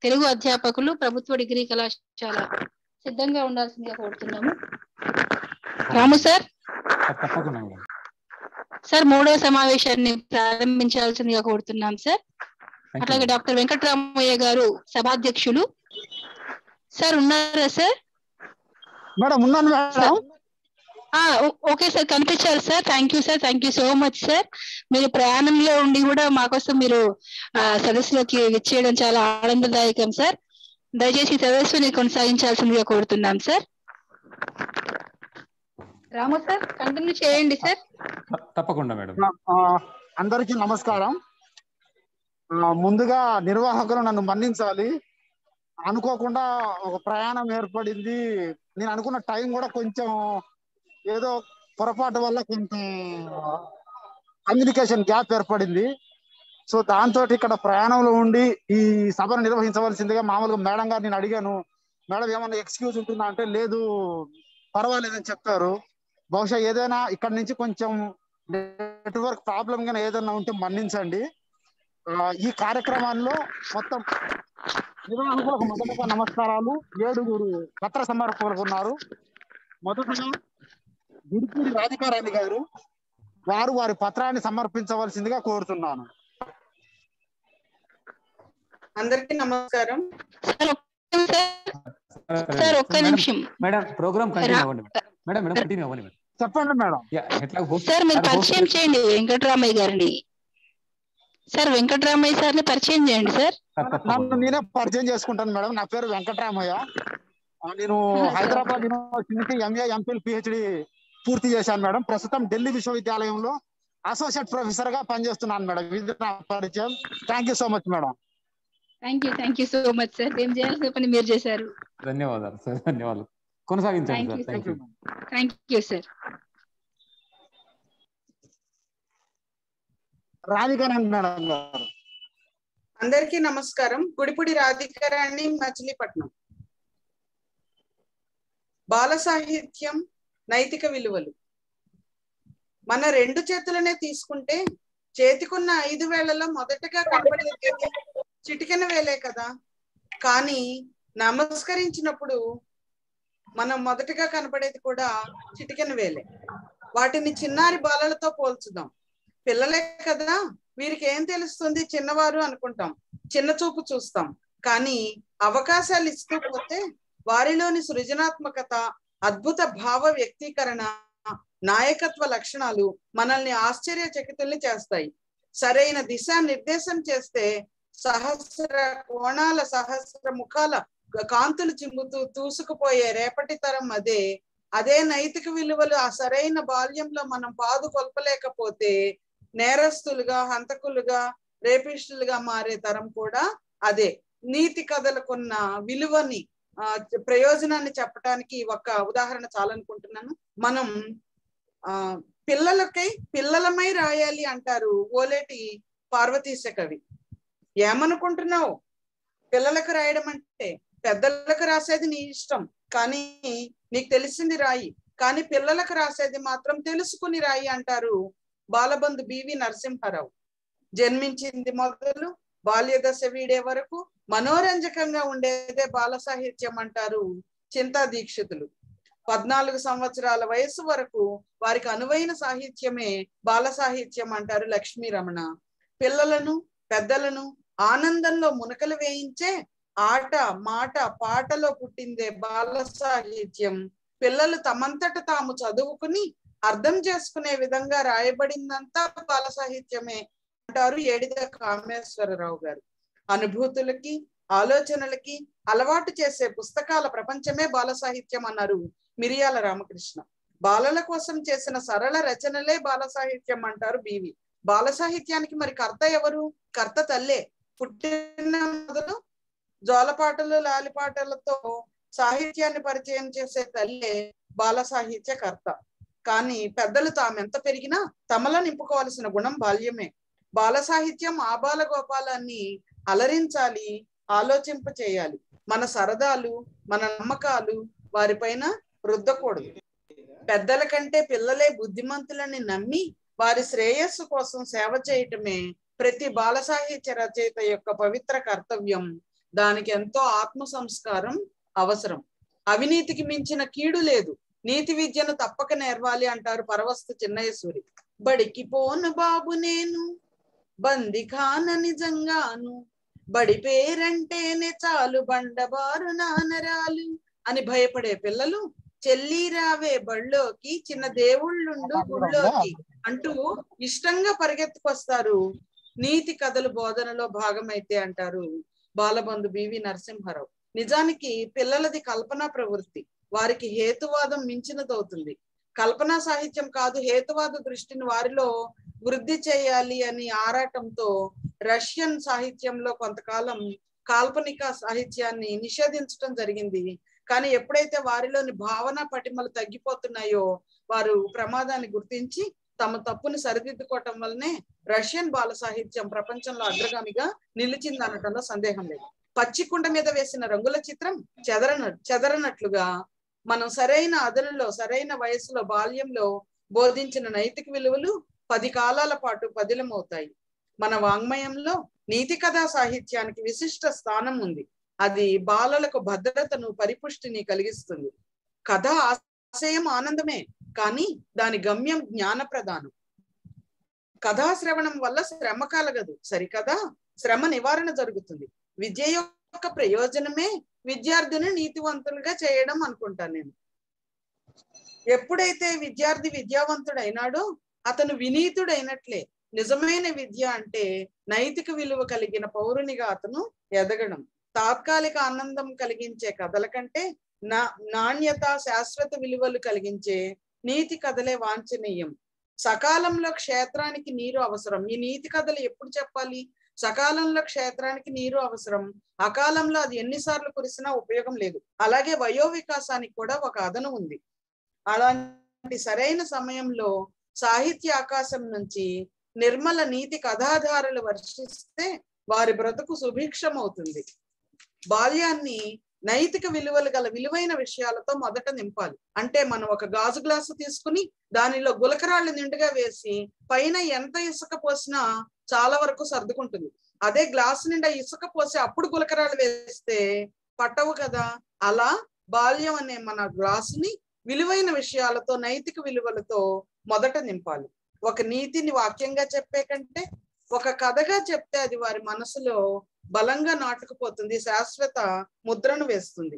తెలుగు అధ్యాపకులు ప్రభుత్వ డిగ్రీ కళాశాల సిద్ధంగా ఉండాల్సిందిగా కోరుతున్నాము రాము సార్ తప్పకుండా మేడం సార్ మూడవ సమావేశాన్ని ప్రారంభించాల్సిందిగా కోరుతున్నాం సార్ Thank you, అట్లాగే మేడం. డాక్టర్ వెంకటరామయ్య గారు సభాధ్యక్షులు సార్ ఉన్నారా సార్ మేడం ఉన్నాను మేడం ఆ, ఓ- ఓకే సార్ కనిపించారు sir thank you sir thank you so much sir మీరు ప్రయాణంలో ఉండి కూడా మాకోసం మీరు ఆ, సదస్సులోకి విచ్చేయడం చాలా ఆనందదాయకం సార్ దయచేసి ఈ సదస్సుని కొనసాగించాల్సిందిగా కోరుతున్నాం సార్ రాము సార్ కంటిన్యూ చేయండి సార్ త- తప్పకుండా మేడం ఆ, అందరికీ నమస్కారం ఆ, ముందుగా నిర్వాహకులు నన్ను మన్నించాలి అనుకోకుండా ఒక ప్రయాణం ఏర్పడింది నేను అనుకున్న టైం కూడా కొంచెం ఏదో పొరపాటు వల్ల కొంచెం కమ్యూనికేషన్ గ్యాప్ ఏర్పడింది సో దాంతో ఇక్కడ ప్రయాణంలో ఉండి ఈ సభను నిర్వహించవలసిందిగా మామూలుగా మేడం గారు నేను అడిగాను మేడం ఏమన్నా ఎక్స్క్యూజ్ ఉంటుందా అంటే లేదు పర్వాలేదని చెప్పారు బహుశా ఏదైనా ఇక్కడ నుంచి కొంచెం నెట్వర్క్ ప్రాబ్లం గా ఏదైనా ఉంటే మన్నించండి ఆ, ఈ కార్యక్రమాల్లో మొత్తం నిర్వాహకులకు మొదటగా నమస్కారాలు ఏడుగురు పత్ర సమర్పకులకు ఉన్నారు మొదటగా గుడిపూడి రాధికారాణి గారు వారు వారి పత్రాన్ని సమర్పించవలసిందిగా కోరుతున్నాను అందరికీ నమస్కారం సార్ ఒక్క నిమిషం సార్ ఒక్క నిమిషం మేడం ప్రోగ్రామ్ కంటిన్యూ రా- అవ్వండి మేడం. మేడం మేడం కంటిన్యూ అవ్వండి మేడం చెప్పండి మేడం యా, ఎట్లా host- సార్ మీరు అది host- పరిచయం చేయండి వెంకటరామయ్య గారిని సార్ వెంకటరామయ్య సార్ని పరిచయం చేయండి సార్ సార్, తప్పకుండా. నన్ను నేనే పరిచయం చేసుకుంటాను మేడం నా పేరు వెంకటరామయ్య ఆ, నేను హైదరాబాద్ యూనివర్సిటీ నుంచి ఎంఏ ఎంపీల్ పిహెచ్డి పూర్తి చేశాను మేడం ప్రస్తుతం ఢిల్లీ విశ్వవిద్యాలయంలో అసోసియేట్ ప్రొఫెసర్ గా పనిచేస్తున్నాను మేడం ఇది నా పరిచయం thank you so much madam thank you thank you so much sir ఏం చేయాల్సిన పని మీరు చేశారు ధన్యవాదాలు సార్ ధన్యవాదాలు కొనసాగించండి Thank sir you, thank you thank you sir Radhikanand madam garu అందరికీ నమస్కారం గుడిపుడి రాధికారాణి మచిలీపట్నం బాల సాహిత్యం నైతిక విలువలు మన రెండు చేతులనే తీసుకుంటే చేతికున్న ఐదు వేలలో మొదటగా కనబడేది ఏది? చిటికెన వేలే కదా కానీ నమస్కరించినప్పుడు మనం మొదటగా కనపడేది కూడా చిటికెన వేలే వాటిని చిన్నారి బాలలతో పోల్చుదాం పిల్లలే కదా వీరికి ఏం తెలుస్తుంది చిన్నవారు అనుకుంటాం చిన్న చూపు చూస్తాం కానీ అవకాశాలు ఇస్తూ పోతే వారిలోని సృజనాత్మకత అద్భుత భావ వ్యక్తీకరణ నాయకత్వ లక్షణాలు మనల్ని ఆశ్చర్యచకితుల్ని చేస్తాయి సరైన దిశా నిర్దేశం చేస్తే సహస్ర కోణాల సహస్ర ముఖాల కాంతులు చిమ్ముతూ దూసుకుపోయే రేపటి తరం అదే అదే నైతిక విలువలు ఆ సరైన బాల్యంలో మనం పాదు కొల్పలేకపోతే నేరస్తులుగా హంతకులుగా రేపిస్టులుగా మారే తరం కూడా అదే నీతి కథలకున్న విలువని ఆ ప్రయోజనాన్ని చెప్పడానికి ఒక ఉదాహరణ చాలనుకుంటున్నాను మనం ఆ పిల్లలకై పిల్లలమై రాయాలి అంటారు ఓలేటి పార్వతీశ కవి ఏమనుకుంటున్నావు పిల్లలకు రాయడం అంటే పెద్దలకు రాసేది నీ ఇష్టం కానీ నీకు తెలిసింది రాయి కానీ పిల్లలకు రాసేది మాత్రం తెలుసుకుని రాయి అంటారు బాలబంధు బివి నరసింహారావు జన్మించింది మొదలు బాల్య దశ వీడే వరకు మనోరంజకంగా ఉండేదే బాల సాహిత్యం అంటారు చింతా దీక్షితులు పద్నాలుగు సంవత్సరాల వయసు వరకు వారికి అనువైన సాహిత్యమే బాల సాహిత్యం అంటారు లక్ష్మీ రమణ పిల్లలను పెద్దలను ఆనందంలో మునకలు వేయించే ఆట మాట పాటలో పుట్టిందే బాల సాహిత్యం పిల్లలు తమంతట తాము చదువుకుని అర్థం చేసుకునే విధంగా రాయబడిందంతా బాల సాహిత్యమే అంటారు ఏడిద కామేశ్వరరావు గారు అనుభూతులకి ఆలోచనలకి అలవాటు చేసే పుస్తకాల ప్రపంచమే బాల సాహిత్యం అన్నారు మిరియాల రామకృష్ణ బాలల కోసం చేసిన సరళ రచనలే బాల సాహిత్యం అంటారు బీవి బాల సాహిత్యానికి మరి కర్త ఎవరు కర్త తల్లే పుట్టిన మొదలు జోలపాటలు లాలిపాటలతో సాహిత్యాన్ని పరిచయం చేసే తల్లే బాల సాహిత్య కర్త కానీ పెద్దలు తామెంత పెరిగినా తమలో నింపుకోవాల్సిన గుణం బాల్యమే బాల సాహిత్యం ఆబాల గోపాలాన్ని అలరించాలి ఆలోచింప చేయాలి మన సరదాలు మన నమ్మకాలు వారిపైన రుద్దకూడదు పెద్దల కంటే పిల్లలే బుద్ధిమంతులని నమ్మి వారి శ్రేయస్సు కోసం సేవ చేయటమే ప్రతి బాల సాహిత్య రచయిత యొక్క పవిత్ర కర్తవ్యం దానికి ఎంతో ఆత్మ సంస్కారం అవసరం అవినీతికి మించిన కీడు లేదు నీతి విద్యను తప్పక నేర్వాలి అంటారు పరవస్తు చిన్నయేశ్వరి బడికి పోను బాబు నేను బందిఖాన నిజంగాను బడి పేరంటేనే చాలు బండబారు నానరాలు అని భయపడే పిల్లలు చెల్లి రావే బళ్ళోకి చిన్న దేవుళ్ళుండు గుళ్ళోకి అంటూ ఇష్టంగా పరిగెత్తుకొస్తారు నీతి కథలు బోధనలో భాగమైతే అంటారు బాలబంధు బివి నరసింహారావు నిజానికి పిల్లలది కల్పనా ప్రవృత్తి వారికి హేతువాదం మించినదవుతుంది కల్పనా సాహిత్యం కాదు హేతువాద దృష్టిని వారిలో వృద్ధి చేయాలి అని ఆరాటంతో రష్యన్ సాహిత్యంలో కొంతకాలం కాల్పనిక సాహిత్యాన్ని నిషేధించడం జరిగింది కానీ ఎప్పుడైతే వారిలోని భావన పటిమలు తగ్గిపోతున్నాయో వారు ప్రమాదాన్ని గుర్తించి తమ తప్పుని సరిదిద్దుకోవటం వల్లనే రష్యన్ బాల సాహిత్యం ప్రపంచంలో అగ్రగామిగా నిలిచింది అనటంలో సందేహం లేదు పచ్చికుండ మీద వేసిన రంగుల చిత్రం చెదరన చెదరనట్లుగా మనం సరైన అదనులో సరైన వయసులో బాల్యంలో బోధించిన నైతిక విలువలు పది కాలాల పాటు పదిలమవుతాయి మన వాంగ్మయంలో నీతి కథా సాహిత్యానికి విశిష్ట స్థానం ఉంది అది బాలలకు భద్రతను పరిపుష్టిని కలిగిస్తుంది కథ ఆశయం ఆనందమే కానీ దాని గమ్యం జ్ఞాన ప్రధానం కథాశ్రవణం వల్ల శ్రమ కలగదు సరికదా శ్రమ నివారణ జరుగుతుంది విద్య యొక్క ప్రయోజనమే విద్యార్థిని నీతివంతులుగా చేయడం అనుకుంటాను నేను ఎప్పుడైతే విద్యార్థి విద్యావంతుడైనాడో అతను వినీతుడైనట్లే నిజమైన విద్య అంటే నైతిక విలువ కలిగిన పౌరునిగా అతను ఎదగడం తాత్కాలిక ఆనందం కలిగించే కథల కంటే నా నాణ్యత శాశ్వత విలువలు కలిగించే నీతి కథలే వాంఛనీయం సకాలంలో క్షేత్రానికి నీరు అవసరం ఈ నీతి కథలు ఎప్పుడు చెప్పాలి సకాలంలో క్షేత్రానికి నీరు అవసరం అకాలంలో అది ఎన్నిసార్లు కురిసినా ఉపయోగం లేదు అలాగే వయో వికాసానికి కూడా ఒక అదను ఉంది అలాంటి సరైన సమయంలో సాహిత్య ఆకాశం నుంచి నిర్మల నీతి కథాధారలు వర్షిస్తే వారి బ్రతుకు సుభిక్షం అవుతుంది బాల్యాన్ని నైతిక విలువలు గల విలువైన విషయాలతో మొదట నింపాలి అంటే మనం ఒక గాజు గ్లాసు తీసుకుని దానిలో గులకరాళ్ళు నిండుగా వేసి పైన ఎంత ఇసుక పోసినా చాలా వరకు సర్దుకుంటుంది అదే గ్లాసు నిండా ఇసుక పోసి అప్పుడు గులకరాళ్ళు వేస్తే పట్టవు కదా అలా బాల్యం అనే మన గ్లాసుని విలువైన విషయాలతో నైతిక విలువలతో మొదట నింపాలి ఒక నీతిని వాక్యంగా చెప్పే కంటే ఒక కథగా చెప్తే అది వారి మనసులో బలంగా నాటుకుపోతుంది శాశ్వత ముద్రను వేస్తుంది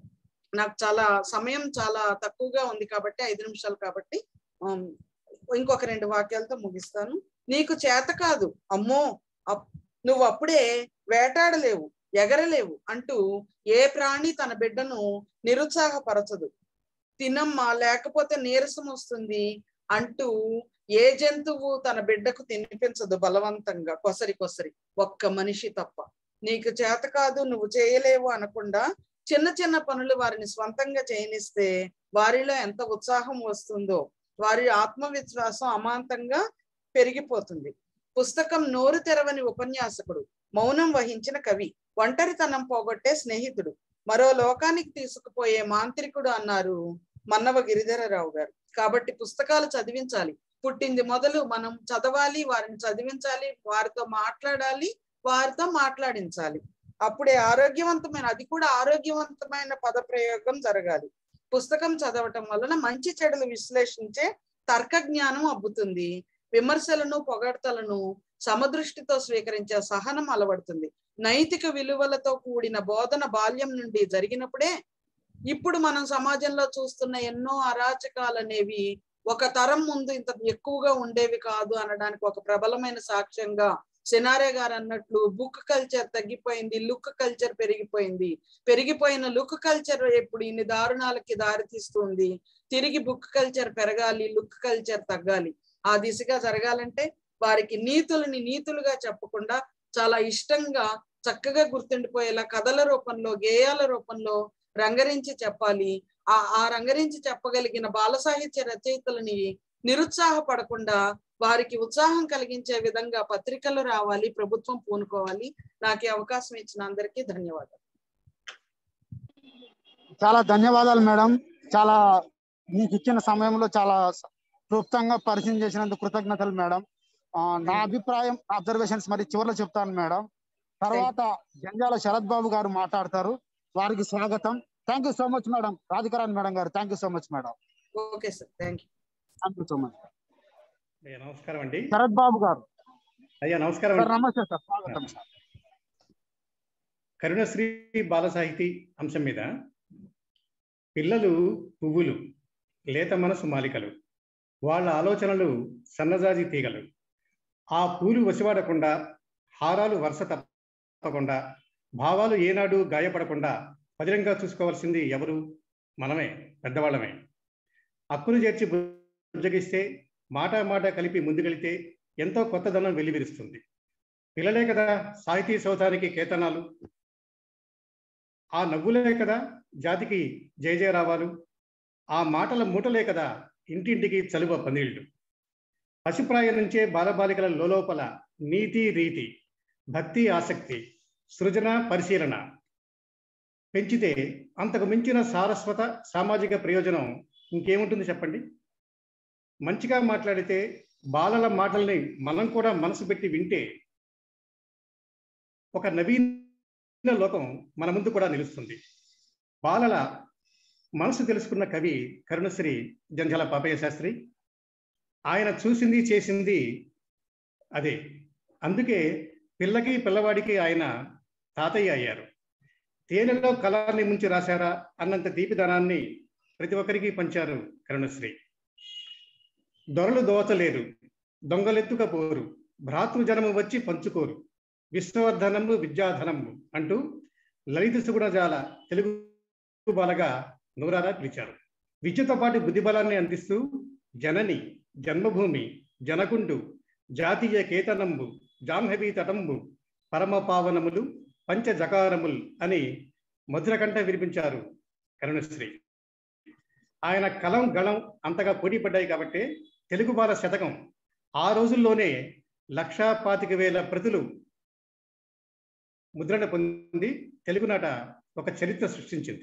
నాకు చాలా సమయం చాలా తక్కువగా ఉంది కాబట్టి ఐదు నిమిషాలు కాబట్టి ఆమ్, ఇంకొక రెండు వాక్యాలతో ముగిస్తాను నీకు చేత కాదు అమ్మో అప్- నువ్వు అప్పుడే వేటాడలేవు ఎగరలేవు అంటూ ఏ ప్రాణి తన బిడ్డను నిరుత్సాహపరచదు తినమ్మా లేకపోతే నీరసం వస్తుంది అంటూ ఏ జంతువు తన బిడ్డకు తినిపించదు బలవంతంగా కొసరి కొసరి ఒక్క మనిషి తప్ప నీకు చేత కాదు నువ్వు చేయలేవు అనకుండా చిన్న చిన్న పనులు వారిని స్వంతంగా చేయనిస్తే వారిలో ఎంత ఉత్సాహం వస్తుందో వారి ఆత్మవిశ్వాసం అమాంతంగా పెరిగిపోతుంది పుస్తకం నోరు తెరవని ఉపన్యాసకుడు మౌనం వహించిన కవి ఒంటరితనం పోగొట్టే స్నేహితుడు మరో లోకానికి తీసుకుపోయే మాంత్రికుడు అన్నారు మన్నవ గిరిధరరావు గారు కాబట్టి పుస్తకాలు చదివించాలి పుట్టింది మొదలు మనం చదవాలి వారిని చదివించాలి వారితో మాట్లాడాలి వారితో మాట్లాడించాలి అప్పుడే ఆరోగ్యవంతమైన అది కూడా ఆరోగ్యవంతమైన పద ప్రయోగం జరగాలి పుస్తకం చదవటం వలన మంచి చెడులు విశ్లేషించే తర్క జ్ఞానం అబ్బుతుంది విమర్శలను పొగడ్తలను సమదృష్టితో స్వీకరించే సహనం అలవడుతుంది నైతిక విలువలతో కూడిన బోధన బాల్యం నుండి జరిగినప్పుడే ఇప్పుడు మనం సమాజంలో చూస్తున్న ఎన్నో అరాచకాలు అనేవి ఒక తరం ముందు ఇంత ఎక్కువగా ఉండేవి కాదు అనడానికి ఒక ప్రబలమైన సాక్ష్యంగా సినారే గారు అన్నట్లు బుక్ కల్చర్ తగ్గిపోయింది లుక్ కల్చర్ పెరిగిపోయింది పెరిగిపోయిన లుక్ కల్చర్ ఇప్పుడు ఇన్ని దారుణాలకి దారి తీస్తుంది తిరిగి బుక్ కల్చర్ పెరగాలి లుక్ కల్చర్ తగ్గాలి ఆ దిశగా జరగాలంటే వారికి నీతులని నీతులుగా చెప్పకుండా చాలా ఇష్టంగా చక్కగా గుర్తుండిపోయేలా కథల రూపంలో గేయాల రూపంలో రంగరించి చెప్పాలి ఆ ఆ రంగరించి చెప్పగలిగిన బాల సాహిత్య రచయితలని నిరుత్సాహపడకుండా వారికి ఉత్సాహం కలిగించే విధంగా పత్రికలు రావాలి ప్రభుత్వం పూనుకోవాలి నాకు ఈ అవకాశం ఇచ్చిన అందరికీ ధన్యవాదాలు చాలా ధన్యవాదాలు మేడం చాలా మీకు ఇచ్చిన సమయంలో చాలా క్లుప్తంగా పరిచయం చేసినందుకు కృతజ్ఞతలు మేడం ఆ, నా అభిప్రాయం అబ్జర్వేషన్స్ మరి చివరిలో చెప్తాను మేడం తర్వాత జంజాల శరత్ బాబు గారు మాట్లాడతారు వారికి స్వాగతం thank you so much madam Radhikaran madam garu thank you so much madam okay sir thank you thank you so much అయ్యా నమస్కారం అండి శరత్ బాబు గారు అయ్యా నమస్కారం సార్ అండి నమస్తే సార్ స్వాగతం సార్ కరుణశ్రీ బాల సాహితీ అంశం మీద పిల్లలు పువ్వులు లేత మనసు మాలికలు వాళ్ళ ఆలోచనలు సన్నజాజి తీగలు ఆ పూలు వసివాడకుండా హారాలు వరుస తప్పకుండా భావాలు ఏనాడు గాయపడకుండా పదిలంగా చూసుకోవాల్సింది ఎవరు మనమే పెద్దవాళ్ళమే అక్కును చేర్చి బుజ్జగిస్తే మాట మాట కలిపి ముందుకెళితే ఎంతో కొత్తదనం వెల్లివిరుస్తుంది పిల్లలే కదా సాహితీ సౌధానికి కేతనాలు ఆ నవ్వులే కదా జాతికి జయ జయ రావాలు ఆ మాటల మూటలే కదా ఇంటింటికి చలువ పనీళ్లు పసిప్రాయం నుంచే బాలబాలికల లోలోపల నీతి రీతి భక్తి ఆసక్తి సృజన పరిశీలన పెంచితే అంతకు మించిన సారస్వత సామాజిక ప్రయోజనం ఇంకేముంటుంది చెప్పండి మంచిగా మాట్లాడితే బాలల మాటల్ని మనం కూడా మనసు పెట్టి వింటే ఒక నవీన లోకం మన ముందు కూడా నిలుస్తుంది బాలల మనసు తెలుసుకున్న కవి కరుణశ్రీ జంఝాల పాపయ్య శాస్త్రి ఆయన చూసింది చేసింది అదే అందుకే పిల్లకి పిల్లవాడికి ఆయన తాతయ్య అయ్యారు తేనెలో కళాన్ని ముంచి రాశారా అన్నంత తీపిదనాన్ని ప్రతి ఒక్కరికి పంచారు కరుణశ్రీ దొరలు దోచలేరు దొంగలెత్తుకపోరు భ్రాతృజనము వచ్చి పంచుకోరు విశ్వవర్ధనము విద్యాధనము అంటూ లలిత సుగుణజాల తెలుగు బాలగా నూరారా పిలిచారు విద్యతో పాటు బుద్ధిబలాన్ని అందిస్తూ జనని జన్మభూమి జనకుండు జాతీయ కేతనంబు జాహ్నవీ తటంబు పరమ పావనములు పంచ జకారముల్ అని మధురకంఠ వినిపించారు కరుణశ్రీ ఆయన కలం గళం అంతగా పోటీపడ్డాయి కాబట్టి తెలుగు బాల శతకం ఆ రోజుల్లోనే లక్షా పాతిక వేల ప్రతులు ముద్రణ పొంది తెలుగునాట ఒక చరిత్ర సృష్టించింది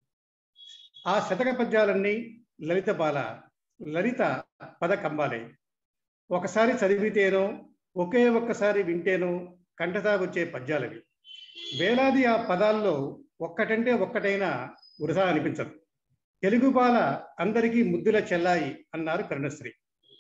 ఆ శతక పద్యాలన్నీ లలిత బాల లలిత పద కంబాలే ఒకసారి చదివితేనో ఒకే ఒక్కసారి వింటేనో కంటతా వచ్చే పద్యాలవి వేలాది ఆ పదాల్లో ఒక్కటంటే ఒక్కటైనా వృధా అనిపించదు తెలుగు బాల అందరికీ ముద్దుల చెల్లాయి అన్నారు కరుణశ్రీ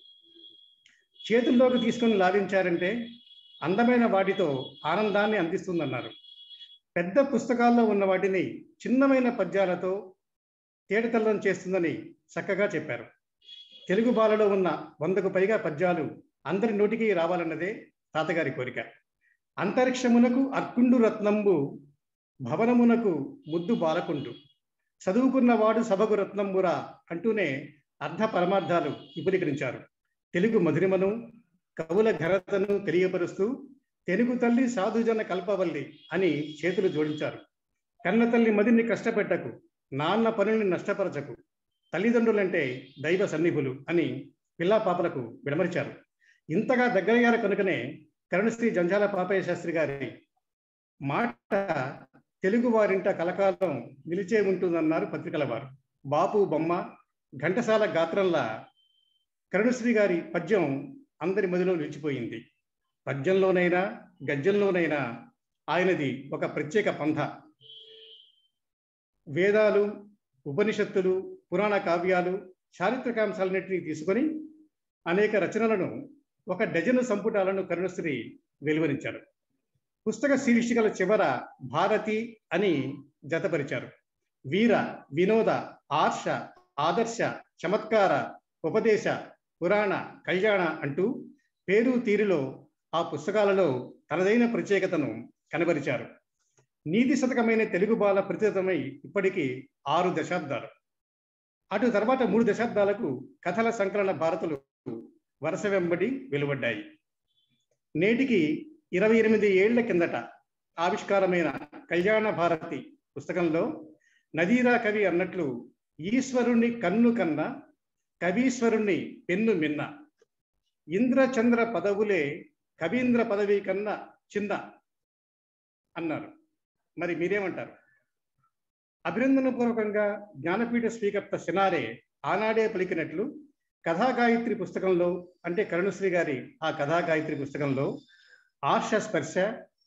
చేతుల్లోకి తీసుకొని లాభించారంటే అందమైన వాటితో ఆనందాన్ని అందిస్తుందన్నారు పెద్ద పుస్తకాల్లో ఉన్న వాటిని చిన్నమైన పద్యాలతో తేటతల్లం చేస్తుందని చక్కగా చెప్పారు తెలుగు బాలలో ఉన్న వందకు పైగా పద్యాలు అందరి నోటికి రావాలన్నదే తాతగారి కోరిక అంతరిక్షమునకు అర్కుండు రత్నంబు భవనమునకు ముద్దు బాలకుండు చదువుకున్నవాడు సభకు రత్నంబురా అంటూనే అర్ధ పరమార్థాలు విపులీకరించారు తెలుగు మధురిమను కవుల ఘనతను తెలియపరుస్తూ తెలుగు తల్లి సాధుజన కల్పవల్లి అని చేతులు జోడించారు కన్న తల్లి మదిని కష్టపెట్టకు నాన్న పనుల్ని నష్టపరచకు తల్లిదండ్రులంటే దైవ సన్నిధులు అని పిల్లా పాపలకు విడమరిచారు ఇంతగా దగ్గరయ్యారు కనుకనే కరుణశ్రీ జంజాల పాపయ్య శాస్త్రి గారి మాట తెలుగు వారింట కలకాలం నిలిచే ఉంటుందన్నారు పత్రికల వారు బాపు బొమ్మ ఘంటసాల గాత్రంలా కరుణశ్రీ గారి పద్యం అందరి మదిలో నిలిచిపోయింది పద్యంలోనైనా గద్యంలోనైనా ఆయనది ఒక ప్రత్యేక పంథ వేదాలు ఉపనిషత్తులు పురాణ కావ్యాలు చారిత్రకాంశాలన్నింటినీ తీసుకొని అనేక రచనలను ఒక డజను సంపుటాలను కరుణశ్రీ వెలువరించారు పుస్తక శీర్షికల చివర భారతి అని జతపరిచారు వీర వినోద ఆర్ష ఆదర్శ చమత్కార ఉపదేశ పురాణ కళ్యాణ అంటూ పేరు తీరులో ఆ పుస్తకాలలో తనదైన ప్రత్యేకతను కనబరిచారు నీతి శతకమైన తెలుగు బాల ప్రతితమై ఇప్పటికీ ఆరు దశాబ్దాలు అటు తర్వాత మూడు దశాబ్దాలకు కథల సంకలన భారతులు వరుస వెంబడి వెలువడ్డాయి నేటికి ఇరవై ఎనిమిది ఏళ్ల కిందట ఆవిష్కారమైన కళ్యాణ భారతి పుస్తకంలో నదీరా కవి అన్నట్లు ఈశ్వరుణ్ణి కన్ను కన్న కవీశ్వరుణ్ణి పెన్ను మిన్న ఇంద్రచంద్ర పదవులే కవీంద్ర పదవి కన్నా చిన్న అన్నారు మరి మీరేమంటారు అభినందనపూర్వకంగా జ్ఞానపీఠ స్వీకర్త సినారే ఆనాడే పలికినట్లు కథాగాయత్రి పుస్తకంలో అంటే కరుణశ్రీ గారి ఆ కథాగాయత్రి పుస్తకంలో ఆర్ష స్పర్శ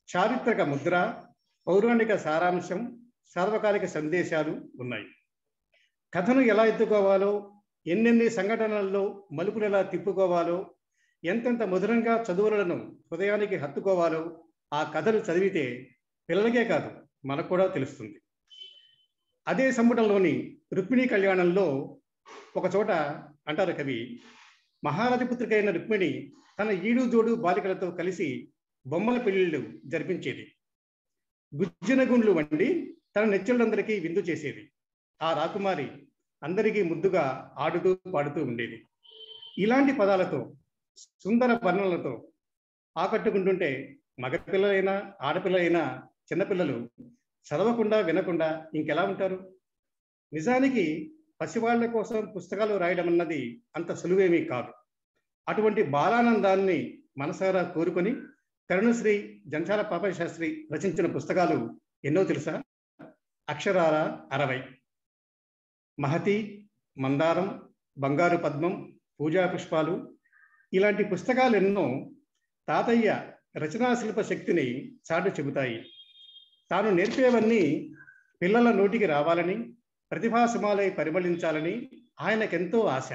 చారిత్రక ముద్ర పౌరాణిక సారాంశం సార్వకాలిక సందేశాలు ఉన్నాయి కథను ఎలా ఎత్తుకోవాలో ఎన్నెన్ని సంఘటనల్లో మలుపులు ఎలా తిప్పుకోవాలో ఎంతెంత మధురంగా చదువులను హృదయానికి హత్తుకోవాలో ఆ కథలు చదివితే పిల్లలకే కాదు మనకు కూడా తెలుస్తుంది అదే సంపుటంలోని రుక్మిణీ కళ్యాణంలో ఒక చోట అంటారు కవి మహారాజు పుత్రికైన రుక్మిణి తన ఈడు జోడు బాలికలతో కలిసి బొమ్మల పెళ్లిళ్ళు జరిపించేది గుజ్జన గుండ్లు వండి తన నెచ్చులందరికీ విందు చేసేది ఆ రాకుమారి అందరికీ ముద్దుగా ఆడుతూ పాడుతూ ఉండేది ఇలాంటి పదాలతో సుందర వర్ణనలతో ఆకట్టుకుంటుంటే మగపిల్లలైనా ఆడపిల్లలైనా చిన్నపిల్లలు చదవకుండా వినకుండా ఇంకెలా ఉంటారు నిజానికి పసివాళ్ల కోసం పుస్తకాలు రాయడం అన్నది అంత సులువేమీ కాదు అటువంటి బాలానందాన్ని మనసారా కోరుకొని కరుణశ్రీ జంచాల పాపయ్య శాస్త్రి రచించిన పుస్తకాలు ఎన్నో తెలుసా అక్షరాల అరవై మహతి మందారం బంగారు పద్మం పూజా పుష్పాలు ఇలాంటి పుస్తకాలు ఎన్నో తాతయ్య రచనా శిల్ప శక్తిని చాటు చెబుతాయి తాను నేర్పేవన్నీ పిల్లల నోటికి రావాలని ప్రతిభాసమాలై పరిమళించాలని ఆయనకెంతో ఆశ